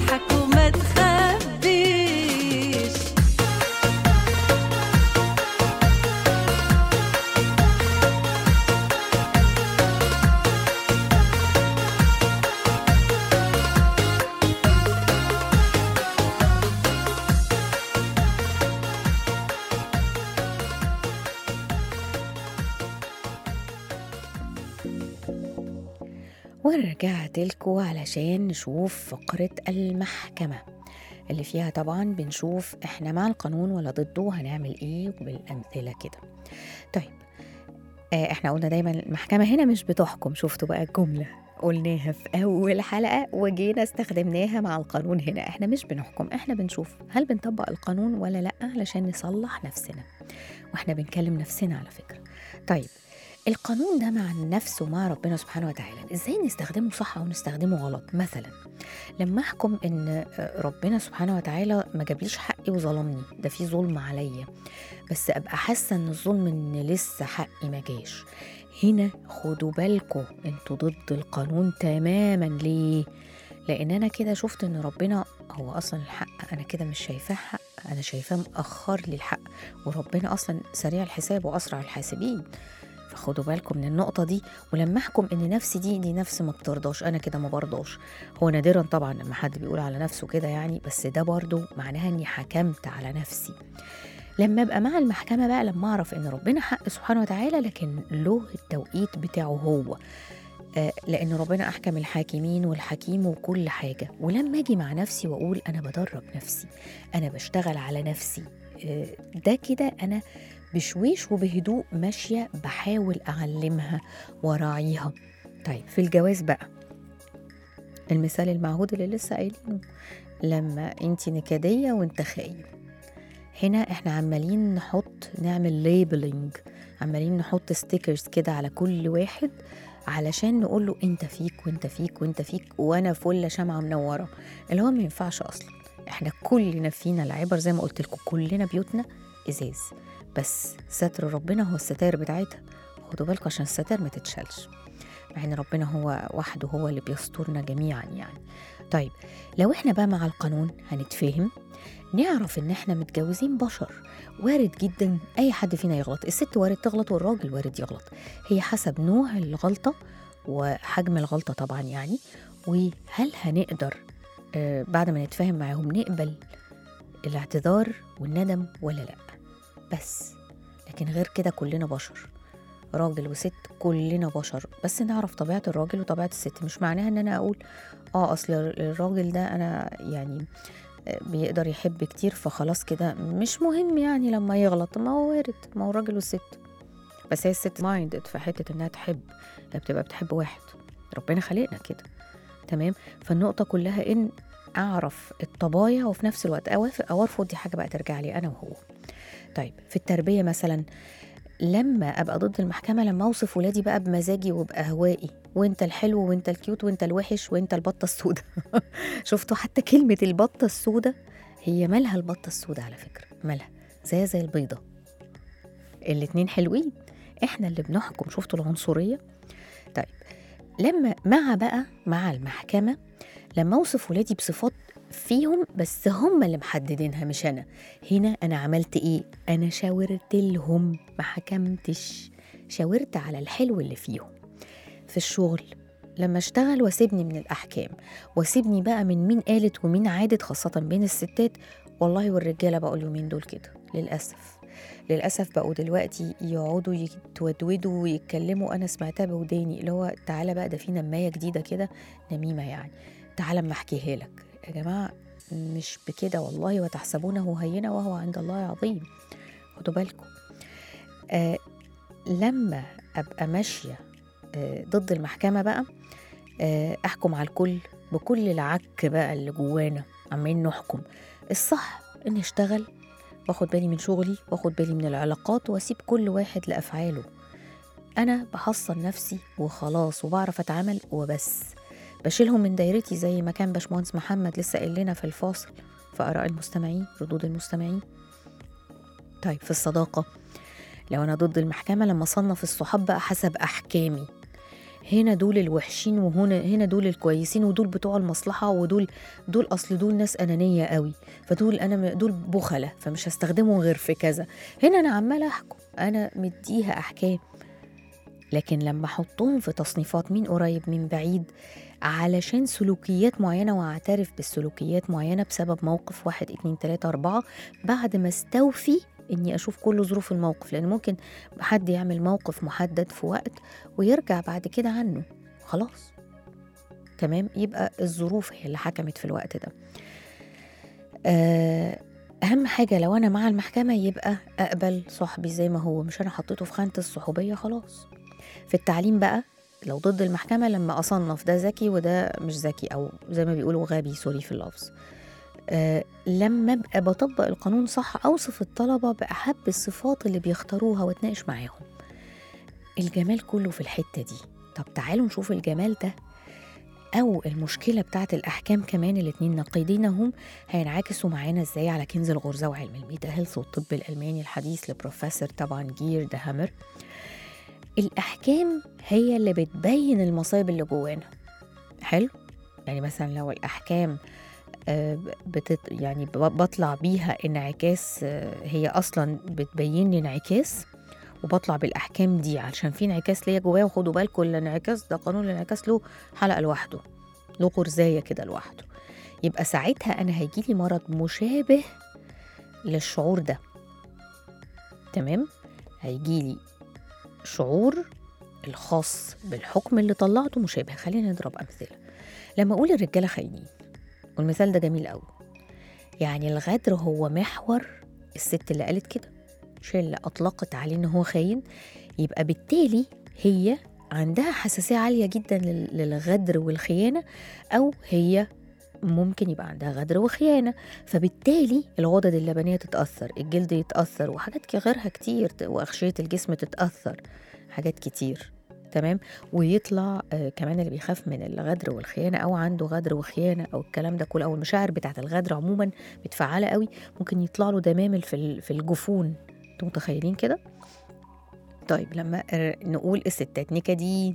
ورجعت لكم علشان نشوف فقرة المحكمة اللي فيها طبعا بنشوف احنا مع القانون ولا ضده هنعمل ايه وبالأمثلة كده طيب آه احنا قلنا دايما المحكمة هنا مش بتحكم شفتوا بقى الجملة قلناها في أول حلقة وجينا استخدمناها مع القانون هنا احنا مش بنحكم احنا بنشوف هل بنطبق القانون ولا لأ علشان نصلح نفسنا واحنا بنكلم نفسنا على فكرة طيب القانون ده مع النفس ومع ربنا سبحانه وتعالى ازاي نستخدمه صح او نستخدمه غلط مثلا لما احكم ان ربنا سبحانه وتعالى ما جابليش حقي وظلمني ده في ظلم عليا بس ابقى حاسه ان الظلم ان لسه حقي ما جاش هنا خدوا بالكم انتوا ضد القانون تماما ليه لان انا كده شفت ان ربنا هو اصلا الحق انا كده مش شايفاه حق انا شايفاه مأخر لي الحق وربنا اصلا سريع الحساب واسرع الحاسبين فخدوا بالكم من النقطة دي ولما احكم ان نفسي دي دي نفس ما بترضاش انا كده ما برضاش هو نادرا طبعا لما حد بيقول على نفسه كده يعني بس ده برضو معناها اني حكمت على نفسي لما ابقى مع المحكمة بقى لما اعرف ان ربنا حق سبحانه وتعالى لكن له التوقيت بتاعه هو آه، لان ربنا احكم الحاكمين والحكيم وكل حاجه ولما اجي مع نفسي واقول انا بدرب نفسي انا بشتغل على نفسي آه، ده كده انا بشويش وبهدوء ماشيه بحاول اعلمها وراعيها طيب في الجواز بقى المثال المعهود اللي لسه قايلينه لما انت نكديه وانت خايب هنا احنا عمالين نحط نعمل ليبلينج عمالين نحط ستيكرز كده على كل واحد علشان نقول له انت فيك وانت فيك وانت فيك وانا فل شمعه منوره اللي هو ما ينفعش اصلا احنا كلنا فينا العبر زي ما قلت لكم كلنا بيوتنا ازاز بس ستر ربنا هو الستائر بتاعتها خدوا بالكم عشان الستائر ما تتشالش مع ان ربنا هو وحده هو اللي بيسترنا جميعا يعني طيب لو احنا بقى مع القانون هنتفهم نعرف ان احنا متجوزين بشر وارد جدا اي حد فينا يغلط الست وارد تغلط والراجل وارد يغلط هي حسب نوع الغلطة وحجم الغلطة طبعا يعني وهل هنقدر آه، بعد ما نتفاهم معاهم نقبل الاعتذار والندم ولا لا بس لكن غير كده كلنا بشر راجل وست كلنا بشر بس نعرف طبيعة الراجل وطبيعة الست مش معناها ان انا اقول اه اصل الراجل ده انا يعني آه، بيقدر يحب كتير فخلاص كده مش مهم يعني لما يغلط ما هو وارد ما هو الراجل والست بس هي الست مايندد في حتة انها تحب هي بتبقى بتحب واحد ربنا خلقنا كده تمام فالنقطة كلها ان اعرف الطبايع وفي نفس الوقت اوافق او ارفض دي حاجة بقى ترجع لي انا وهو طيب في التربية مثلا لما ابقى ضد المحكمه لما اوصف ولادي بقى بمزاجي وباهوائي وانت الحلو وانت الكيوت وانت الوحش وانت البطه السوداء شفتوا حتى كلمه البطه السوداء هي مالها البطه السوداء على فكره مالها زي زي البيضه الاتنين حلوين احنا اللي بنحكم شفتوا العنصريه طيب لما مع بقى مع المحكمه لما اوصف ولادي بصفات فيهم بس هم اللي محددينها مش انا هنا انا عملت ايه انا شاورت لهم ما حكمتش شاورت على الحلو اللي فيهم في الشغل لما اشتغل واسيبني من الاحكام واسيبني بقى من مين قالت ومين عادت خاصه بين الستات والله والرجاله بقوا اليومين دول كده للاسف للاسف بقوا دلوقتي يقعدوا يتودودوا ويتكلموا انا سمعتها بوداني اللي هو تعالى بقى ده في نمايه جديده كده نميمه يعني تعالى اما احكيها لك يا جماعه مش بكده والله وتحسبونه هينا وهو عند الله عظيم خدوا بالكم آه لما ابقى ماشيه آه ضد المحكمه بقى آه احكم على الكل بكل العك بقى اللي جوانا عمالين نحكم الصح اني اشتغل واخد بالي من شغلي واخد بالي من العلاقات واسيب كل واحد لافعاله انا بحصن نفسي وخلاص وبعرف اتعامل وبس بشيلهم من دايرتي زي ما كان باشمهندس محمد لسه قايل لنا في الفاصل في اراء المستمعين ردود المستمعين طيب في الصداقه لو انا ضد المحكمه لما اصنف الصحاب بقى حسب احكامي هنا دول الوحشين وهنا هنا دول الكويسين ودول بتوع المصلحه ودول دول اصل دول ناس انانيه قوي فدول انا م- دول بخله فمش هستخدمهم غير في كذا هنا انا عماله احكم انا مديها احكام لكن لما احطهم في تصنيفات مين قريب مين بعيد علشان سلوكيات معينة واعترف بالسلوكيات معينة بسبب موقف واحد اتنين تلاتة أربعة بعد ما استوفي إني أشوف كل ظروف الموقف لأن ممكن حد يعمل موقف محدد في وقت ويرجع بعد كده عنه خلاص تمام يبقى الظروف هي اللي حكمت في الوقت ده آه، اهم حاجه لو انا مع المحكمه يبقى اقبل صاحبي زي ما هو مش انا حطيته في خانه الصحوبيه خلاص في التعليم بقى لو ضد المحكمه لما اصنف ده ذكي وده مش ذكي او زي ما بيقولوا غبي سوري في اللفظ آه لما ابقى بطبق القانون صح اوصف الطلبه باحب الصفات اللي بيختاروها واتناقش معاهم الجمال كله في الحته دي طب تعالوا نشوف الجمال ده او المشكله بتاعت الاحكام كمان الاتنين نقيضينهم هينعكسوا معانا ازاي على كنز الغرزه وعلم الميتا هيلث والطب الالماني الحديث لبروفيسور طبعا جير ده هامر الاحكام هي اللي بتبين المصايب اللي جوانا حلو يعني مثلا لو الاحكام آه، بتت يعني ب- بطلع بيها انعكاس آه، هي اصلا بتبين لي انعكاس وبطلع بالاحكام دي علشان في انعكاس ليا جوايا وخدوا بالكم الانعكاس ده قانون الانعكاس له حلقه لوحده له غرزايه كده لوحده يبقى ساعتها انا هيجيلي مرض مشابه للشعور ده تمام هيجيلي شعور الخاص بالحكم اللي طلعته مشابه خلينا نضرب امثله لما اقول الرجاله خاينين والمثال ده جميل قوي يعني الغدر هو محور الست اللي قالت كده شلة أطلقت عليه إن هو خاين يبقى بالتالي هي عندها حساسية عالية جدا لل- للغدر والخيانة أو هي ممكن يبقى عندها غدر وخيانة فبالتالي الغدد اللبنية تتأثر الجلد يتأثر وحاجات ك- غيرها كتير ت- وأغشية الجسم تتأثر حاجات كتير تمام ويطلع آه كمان اللي بيخاف من الغدر والخيانة أو عنده غدر وخيانة أو الكلام ده كله أو المشاعر بتاعت الغدر عموما متفعلة قوي ممكن يطلع له دمامل في ال- في الجفون انتوا متخيلين كده طيب لما ر- نقول الستات نكدين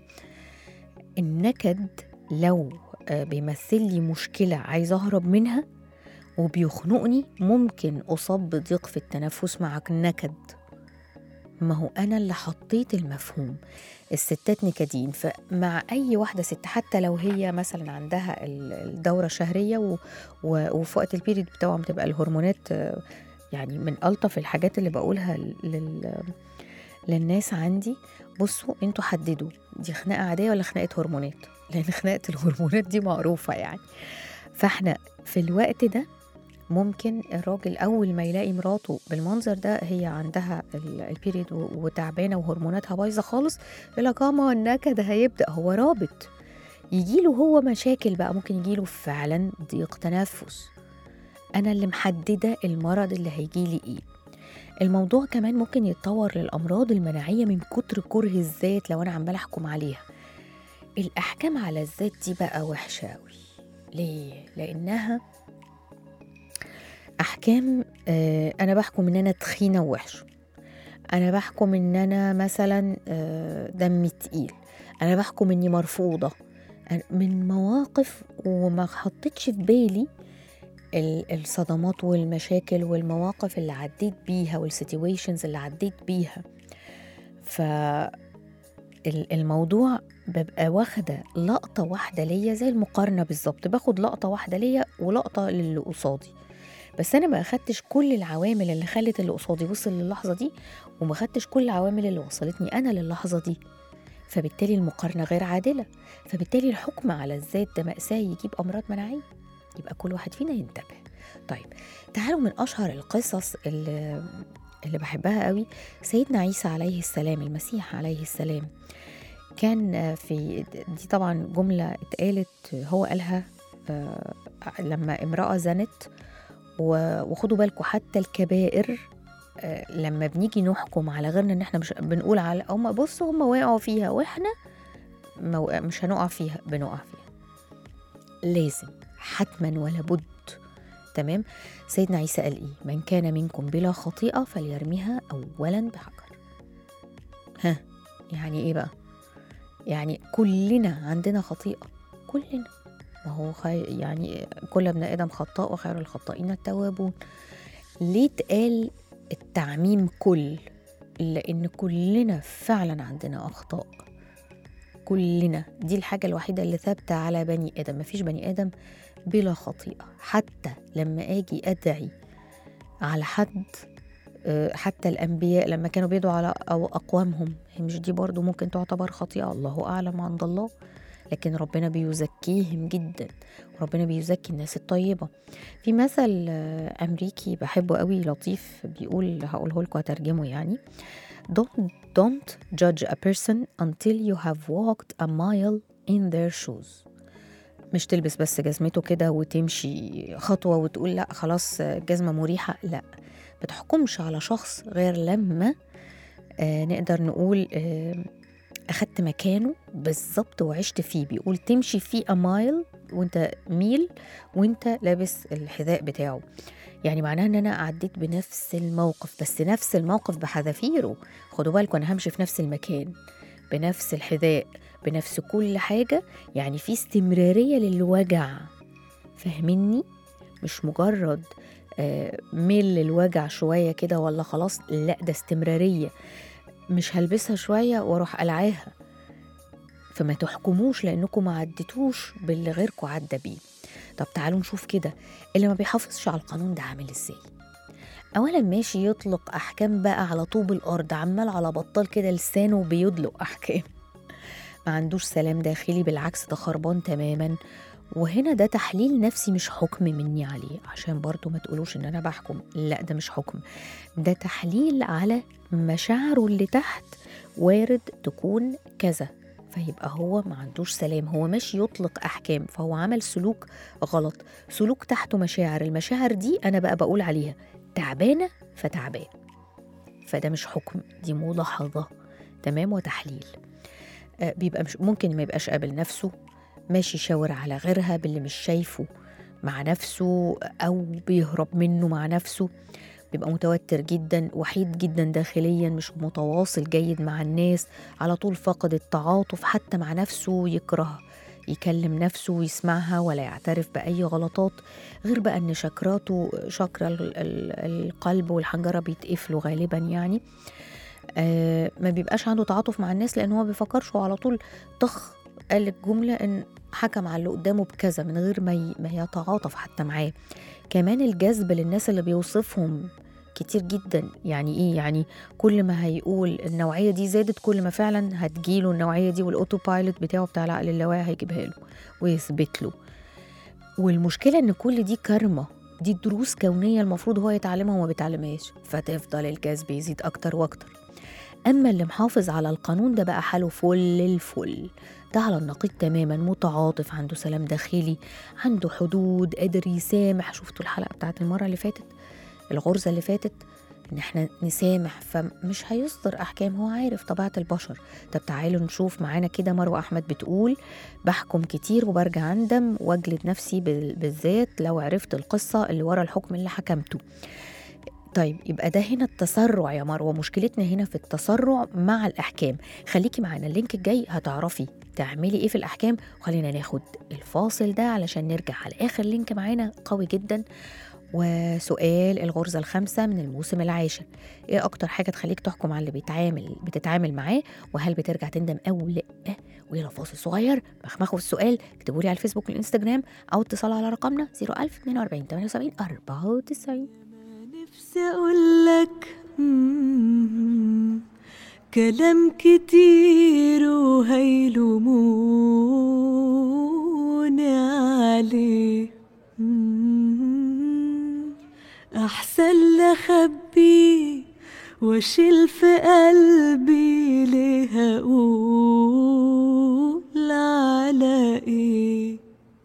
النكد لو آه، بيمثل لي مشكلة عايزة أهرب منها وبيخنقني ممكن أصاب بضيق في التنفس مع النكد ما هو أنا اللي حطيت المفهوم الستات نكدين فمع أي واحدة ست حتى لو هي مثلا عندها ال- الدورة الشهرية و- و- وفي وقت البيريد بتاعهم بتبقى الهرمونات آه، يعني من ألطف الحاجات اللي بقولها لل... للناس عندي بصوا انتوا حددوا دي خناقة عادية ولا خناقة هرمونات لأن خناقة الهرمونات دي معروفة يعني فاحنا في الوقت ده ممكن الراجل أول ما يلاقي مراته بالمنظر ده هي عندها ال- البيريد و- وتعبانة وهرموناتها بايظة خالص يقول لك اه ما هو النكد هيبدأ هو رابط يجيله هو مشاكل بقى ممكن يجيله فعلا ضيق تنفس أنا اللي محددة المرض اللي هيجيلي إيه الموضوع كمان ممكن يتطور للأمراض المناعية من كتر كره الذات لو أنا عمالة أحكم عليها الأحكام على الذات دي بقى وحشة أوي ليه؟ لأنها أحكام آه أنا بحكم إن أنا تخينة ووحشة أنا بحكم إن أنا مثلا آه دمي تقيل أنا بحكم إني مرفوضة أنا- من مواقف وما حطيتش في بالي ال- الصدمات والمشاكل والمواقف اللي عديت بيها والسيتويشنز اللي عديت بيها ف ال- الموضوع ببقى واخدة لقطة واحدة ليا زي المقارنة بالظبط باخد لقطة واحدة ليا ولقطة للي قصادي بس أنا ما أخدتش كل العوامل اللي خلت اللي قصادي وصل للحظة دي وما أخدتش كل العوامل اللي وصلتني أنا للحظة دي فبالتالي المقارنة غير عادلة فبالتالي الحكم على الذات ده مأساة يجيب أمراض مناعية يبقى كل واحد فينا ينتبه طيب تعالوا من أشهر القصص اللي, اللي بحبها قوي سيدنا عيسى عليه السلام المسيح عليه السلام كان في دي طبعا جملة اتقالت هو قالها آه، لما امرأة زنت و- وخدوا بالكم حتى الكبائر آه، لما بنيجي نحكم على غيرنا ان احنا مش بنقول على هم بصوا هم وقعوا فيها واحنا ما وقع- مش هنقع فيها بنقع فيها لازم حتما ولا بد تمام سيدنا عيسى قال ايه من كان منكم بلا خطيئة فليرميها أولا بحجر ها يعني ايه بقى يعني كلنا عندنا خطيئة كلنا ما هو خي... يعني كل ابن آدم خطاء وخير الخطائين التوابون ليه اتقال التعميم كل لأن كلنا فعلا عندنا أخطاء كلنا دي الحاجة الوحيدة اللي ثابتة على بني آدم مفيش بني آدم بلا خطيئة حتى لما أجي أدعي على حد آه، حتى الأنبياء لما كانوا بيدعوا على أو أقوامهم هي مش دي برضو ممكن تعتبر خطيئة الله أعلم عند الله لكن ربنا بيزكيهم جدا وربنا بيزكي الناس الطيبة في مثل آه، أمريكي بحبه قوي لطيف بيقول هقوله لكم هترجمه يعني don't, don't judge a person until you have walked a mile in their shoes مش تلبس بس جزمته كده وتمشي خطوة وتقول لا خلاص الجزمة مريحة لا بتحكمش على شخص غير لما آه نقدر نقول آه أخدت مكانه بالظبط وعشت فيه بيقول تمشي فيه أمايل وانت ميل وانت لابس الحذاء بتاعه يعني معناها ان انا عديت بنفس الموقف بس نفس الموقف بحذافيره خدوا بالكم انا همشي في نفس المكان بنفس الحذاء بنفس كل حاجة يعني في استمرارية للوجع فاهميني مش مجرد آه، ميل للوجع شوية كده ولا خلاص لا ده استمرارية مش هلبسها شوية واروح قلعاها فما تحكموش لانكم ما عدتوش باللي غيركم عدى بيه طب تعالوا نشوف كده اللي ما بيحافظش على القانون ده عامل ازاي اولا ماشي يطلق احكام بقى على طوب الارض عمال على بطال كده لسانه بيدلق احكام ما عندوش سلام داخلي بالعكس ده خربان تماما وهنا ده تحليل نفسي مش حكم مني عليه عشان برضو ما تقولوش ان انا بحكم لا ده مش حكم ده تحليل على مشاعره اللي تحت وارد تكون كذا فيبقى هو ما عندوش سلام هو ماشي يطلق احكام فهو عمل سلوك غلط سلوك تحته مشاعر المشاعر دي انا بقى بقول عليها تعبانه فتعبان فده مش حكم دي ملاحظه تمام وتحليل آه، بيبقى مش ممكن ما يبقاش قابل نفسه ماشي يشاور على غيرها باللي مش شايفه مع نفسه او بيهرب منه مع نفسه بيبقى متوتر جدا وحيد جدا داخليا مش متواصل جيد مع الناس على طول فاقد التعاطف حتى مع نفسه يكره يكلم نفسه ويسمعها ولا يعترف بأي غلطات غير بقى إن شكراته شكرا ال- ال- القلب والحنجرة بيتقفلوا غالبا يعني آه ما بيبقاش عنده تعاطف مع الناس لأن هو بيفكرش هو على طول طخ قال الجملة إن حكم على اللي قدامه بكذا من غير ما ي- ما يتعاطف حتى معاه كمان الجذب للناس اللي بيوصفهم كتير جدا يعني ايه يعني كل ما هيقول النوعيه دي زادت كل ما فعلا هتجيله النوعيه دي والاوتو بايلوت بتاعه بتاع العقل اللاواعي هيجيبها له ويثبت له والمشكله ان كل دي كارما دي دروس كونيه المفروض هو يتعلمها وما بيتعلمهاش فتفضل الجذب يزيد اكتر واكتر اما اللي محافظ على القانون ده بقى حاله فل الفل ده على النقيض تماما متعاطف عنده سلام داخلي عنده حدود قادر يسامح شفتوا الحلقه بتاعت المره اللي فاتت الغرزه اللي فاتت ان احنا نسامح فمش هيصدر احكام هو عارف طبيعه البشر طب تعالوا نشوف معانا كده مروه احمد بتقول بحكم كتير وبرجع اندم واجلد نفسي بال- بالذات لو عرفت القصه اللي ورا الحكم اللي حكمته طيب يبقى ده هنا التسرع يا مروه مشكلتنا هنا في التسرع مع الاحكام خليكي معانا اللينك الجاي هتعرفي تعملي ايه في الاحكام وخلينا ناخد الفاصل ده علشان نرجع على اخر لينك معانا قوي جدا وسؤال الغرزة الخامسة من الموسم العاشر ايه اكتر حاجة تخليك تحكم على اللي بيتعامل بتتعامل معاه وهل بترجع تندم او لا ويلا فاصل صغير مخمخوا في السؤال اكتبوا لي على الفيسبوك والانستجرام او اتصلوا على رقمنا 01042 78 94
نفسي أقولك كلام كتير وهيلوموني عليه مم. أحسن لأخبي واشيل في قلبي ليه هقول على ايه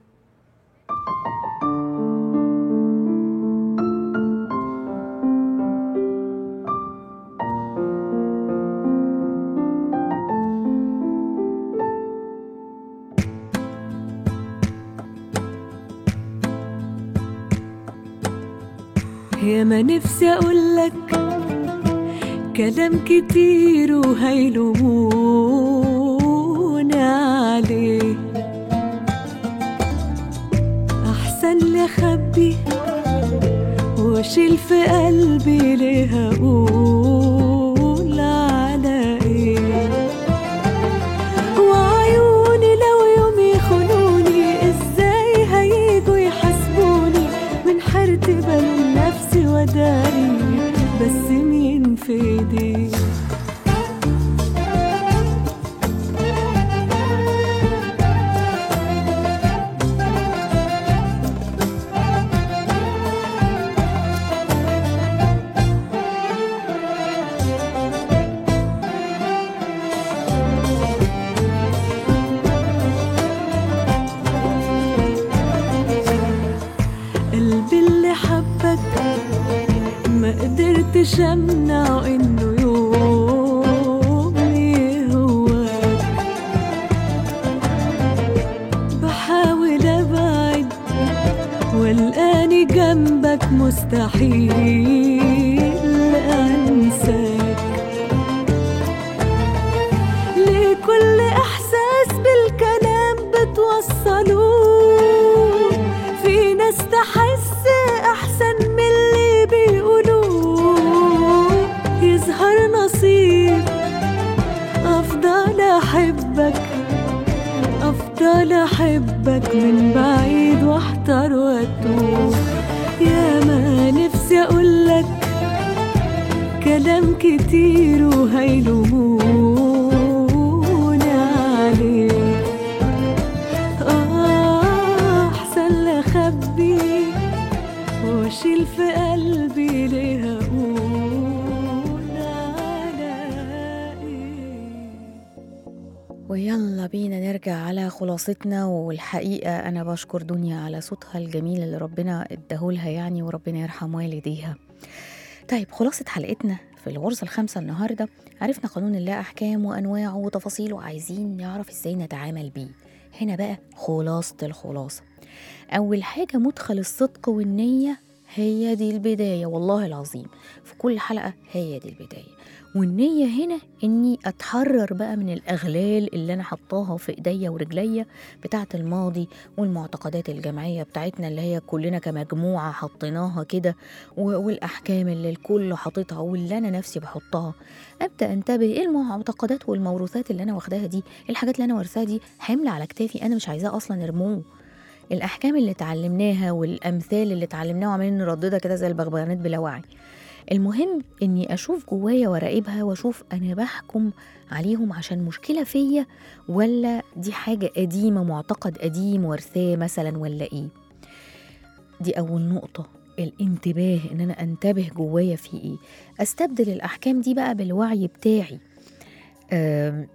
يا ما نفسي اقولك كلام كتير وهيلوموني عليه احسن لي اخبي واشيل في قلبي ليه هقول على ايه وعيوني لو يوم يخونوني ازاي هيجوا يحاسبوني من حيرتي بل نفسي وداري بس مين في ايدي مقدرش امنع انه يوم يهواك بحاول ابعد والقاني جنبك مستحيل انساك ليه كل احساس بالكلام بتوصلوه في ناس تحس احسن من اللي بيقولوه يظهر نصيب افضل احبك افضل احبك من بعيد واحتار واتوه يا ما نفسي اقولك كلام كتير وهيلوموني عليه آه أحسن لأخبي وأشيل في قلبي ليه أقول على إيه
ويلا بينا نرجع على خلاصتنا والحقيقة أنا بشكر دنيا على صوتها الجميل اللي ربنا اداهولها يعني وربنا يرحم والديها طيب خلاصة حلقتنا في الغرزة الخامسة النهاردة عرفنا قانون الله أحكام وأنواعه وتفاصيله وعايزين نعرف إزاي نتعامل بيه هنا بقى خلاصة الخلاصة أول حاجة مدخل الصدق والنية هي دي البداية والله العظيم في كل حلقة هي دي البداية والنية هنا إني أتحرر بقى من الأغلال اللي أنا حطاها في إيديا ورجليا بتاعة الماضي والمعتقدات الجمعية بتاعتنا اللي هي كلنا كمجموعة حطيناها كده و- والأحكام اللي الكل حاططها واللي أنا نفسي بحطها أبدأ أنتبه إيه المعتقدات والموروثات اللي أنا واخداها دي إيه الحاجات اللي أنا ورثاها دي حمل على كتافي أنا مش عايزاه أصلا أرموه الأحكام اللي اتعلمناها والأمثال اللي اتعلمناها وعمالين نرددها كده زي البغبغانات بلا وعي المهم اني اشوف جوايا وراقبها واشوف انا بحكم عليهم عشان مشكله فيا ولا دي حاجه قديمه معتقد قديم ورثاه مثلا ولا ايه دي اول نقطه الانتباه ان انا انتبه جوايا في ايه استبدل الاحكام دي بقى بالوعي بتاعي أم،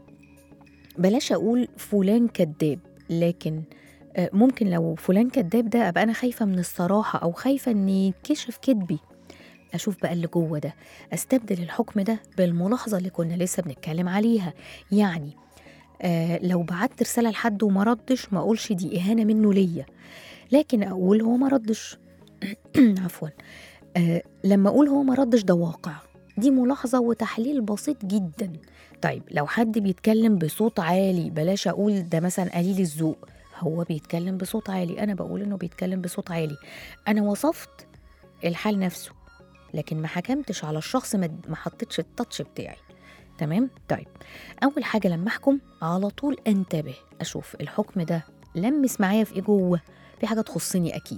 بلاش اقول فلان كذاب لكن آه، ممكن لو فلان كذاب ده ابقى انا خايفه من الصراحه او خايفه ان يتكشف كذبي اشوف بقى اللي جوه ده استبدل الحكم ده بالملاحظه اللي كنا لسه بنتكلم عليها يعني آه لو بعت رساله لحد وما ردش ما اقولش دي اهانه منه ليا لكن اقول هو ما ردش عفوا آه لما اقول هو ما ردش ده واقع دي ملاحظه وتحليل بسيط جدا طيب لو حد بيتكلم بصوت عالي بلاش اقول ده مثلا قليل الذوق هو بيتكلم بصوت عالي انا بقول انه بيتكلم بصوت عالي انا وصفت الحال نفسه لكن ما حكمتش على الشخص ما ما حطيتش التاتش بتاعي تمام طيب اول حاجه لما احكم على طول انتبه اشوف الحكم ده لمس معايا في ايه جوه في حاجه تخصني اكيد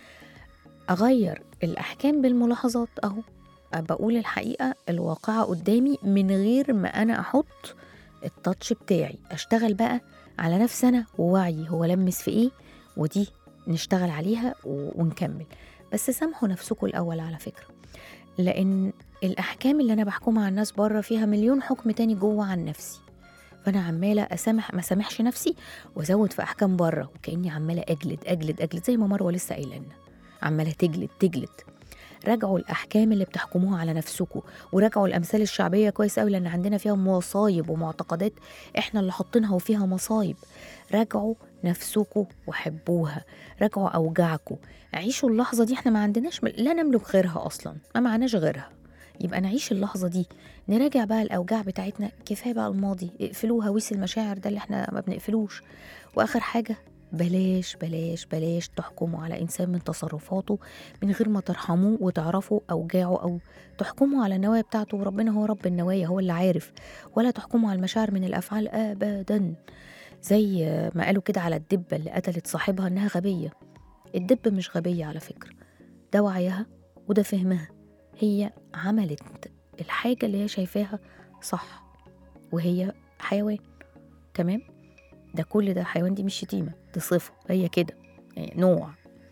اغير الاحكام بالملاحظات اهو بقول الحقيقه الواقعه قدامي من غير ما انا احط التاتش بتاعي اشتغل بقى على نفسي انا ووعي هو لمس في ايه ودي نشتغل عليها و- ونكمل بس سامحوا نفسكم الاول على فكره لان الاحكام اللي انا بحكمها على الناس بره فيها مليون حكم تاني جوه عن نفسي فانا عماله اسامح ما سامحش نفسي وازود في احكام بره وكاني عماله اجلد اجلد اجلد زي ما مروه لسه قايله لنا عماله تجلد تجلد راجعوا الاحكام اللي بتحكموها على نفسكم وراجعوا الامثال الشعبيه كويس قوي لان عندنا فيها مصايب ومعتقدات احنا اللي حاطينها وفيها مصايب راجعوا نفسكم وحبوها راجعوا اوجاعكم عيشوا اللحظه دي احنا ما عندناش لا نملك غيرها اصلا ما معناش غيرها يبقى نعيش اللحظه دي نراجع بقى الاوجاع بتاعتنا كفايه بقى الماضي اقفلوا هويس المشاعر ده اللي احنا ما بنقفلوش واخر حاجه بلاش بلاش بلاش تحكموا على انسان من تصرفاته من غير ما ترحموه وتعرفوا اوجاعه او تحكموا على النوايا بتاعته وربنا هو رب النوايا هو اللي عارف ولا تحكموا على المشاعر من الافعال ابدا زي ما قالوا كده على الدبه اللي قتلت صاحبها انها غبيه الدب مش غبيه على فكره ده وعيها وده فهمها هي عملت الحاجه اللي هي شايفاها صح وهي حيوان تمام ده كل ده حيوان دي مش شتيمه دي صفه هي كده يعني نوع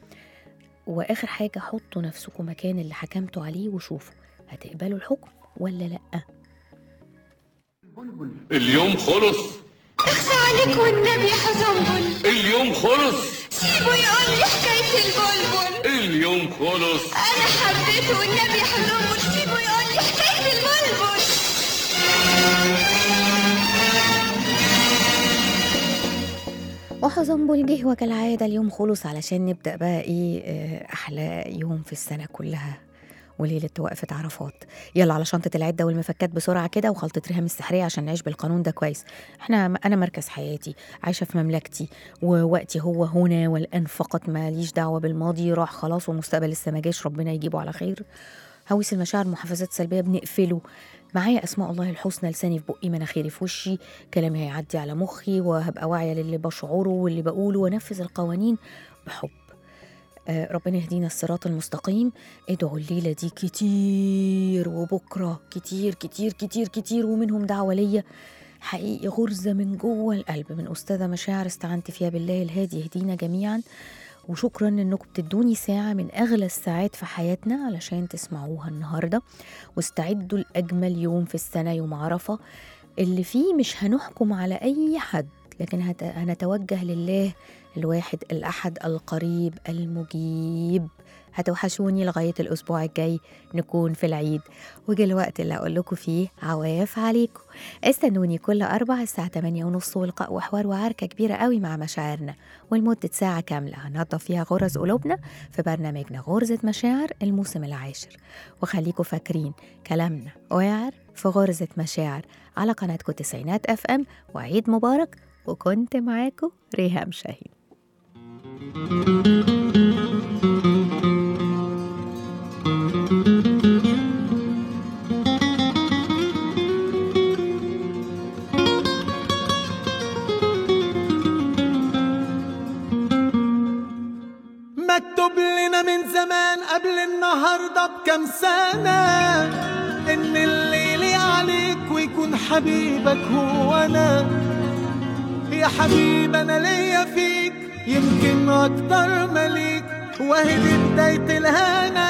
واخر حاجه حطوا نفسكم مكان اللي حكمتوا عليه وشوفوا هتقبلوا الحكم ولا لا
اليوم خلص
اخفى عليك والنبي حزنبل
اليوم خلص
سيبه يقول لي حكاية البلبل
اليوم خلص
انا حبيته والنبي حلوم وتسيبه يقول لي حكايه البلبل
وحزنبل جه وكالعادة اليوم خلص علشان نبدأ بقى إيه آه، أحلى يوم في السنة كلها وليلة وقفة عرفات يلا على شنطة العدة والمفكات بسرعة كده وخلطة ريهام السحرية عشان نعيش بالقانون ده كويس احنا أنا مركز حياتي عايشة في مملكتي ووقتي هو هنا والآن فقط ماليش دعوة بالماضي راح خلاص ومستقبل لسه ما جاش ربنا يجيبه على خير هويس المشاعر محفزات سلبية بنقفله معايا أسماء الله الحسنى لساني في بقي مناخيري في وشي كلامي هيعدي على مخي وهبقى واعية للي بشعره واللي بقوله وانفذ القوانين بحب آه، ربنا يهدينا الصراط المستقيم ادعوا الليلة دي كتير وبكرة كتير كتير كتير كتير ومنهم دعوة ليا حقيقي غرزة من جوه القلب من أستاذة مشاعر استعنت فيها بالله الهادي يهدينا جميعا وشكرا انكم بتدوني ساعة من أغلى الساعات في حياتنا علشان تسمعوها النهاردة واستعدوا لأجمل يوم في السنة يوم عرفة اللي فيه مش هنحكم على أي حد لكن هت- هنتوجه لله الواحد الأحد القريب المجيب هتوحشوني لغاية الأسبوع الجاي نكون في العيد وجه الوقت اللي أقول لكم فيه عواف عليكم استنوني كل أربع الساعة 8 ونص ولقاء وحوار وعركة كبيرة قوي مع مشاعرنا ولمدة ساعة كاملة هننظف فيها غرز قلوبنا في برنامجنا غرزة مشاعر الموسم العاشر وخليكم فاكرين كلامنا واعر في غرزة مشاعر على قناتكم تسعينات اف ام وعيد مبارك وكنت معاكم ريهام شاهين
مكتوب لنا من زمان قبل النهارده بكام سنة إن الليل عليك ويكون حبيبك هو أنا يا حبيب أنا ليا فيك يمكن أكتر مليك وهي دي بداية الهنا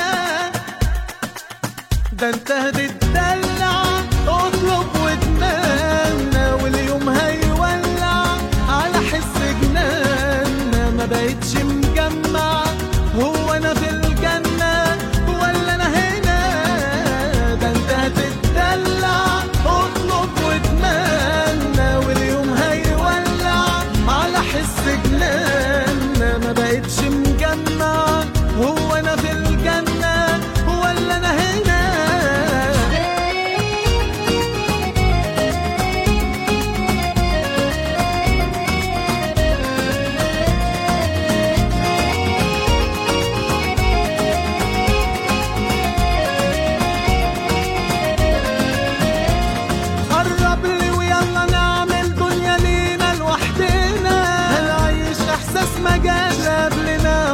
ده انت هتتدلع اطلب واتمنى واليوم هيولع على حس جنانا ما بقتش مجمع هو انا في الجنة ولا انا هنا ده انت هتتدلع اطلب واتمنى واليوم هيولع على حس جنانا ما بقتش مجمع هو انا في الجنة ولا انا هنا قرب لي ويلا نعمل دنيا لينا لوحدنا هنعيش احساس ما جاش قبلنا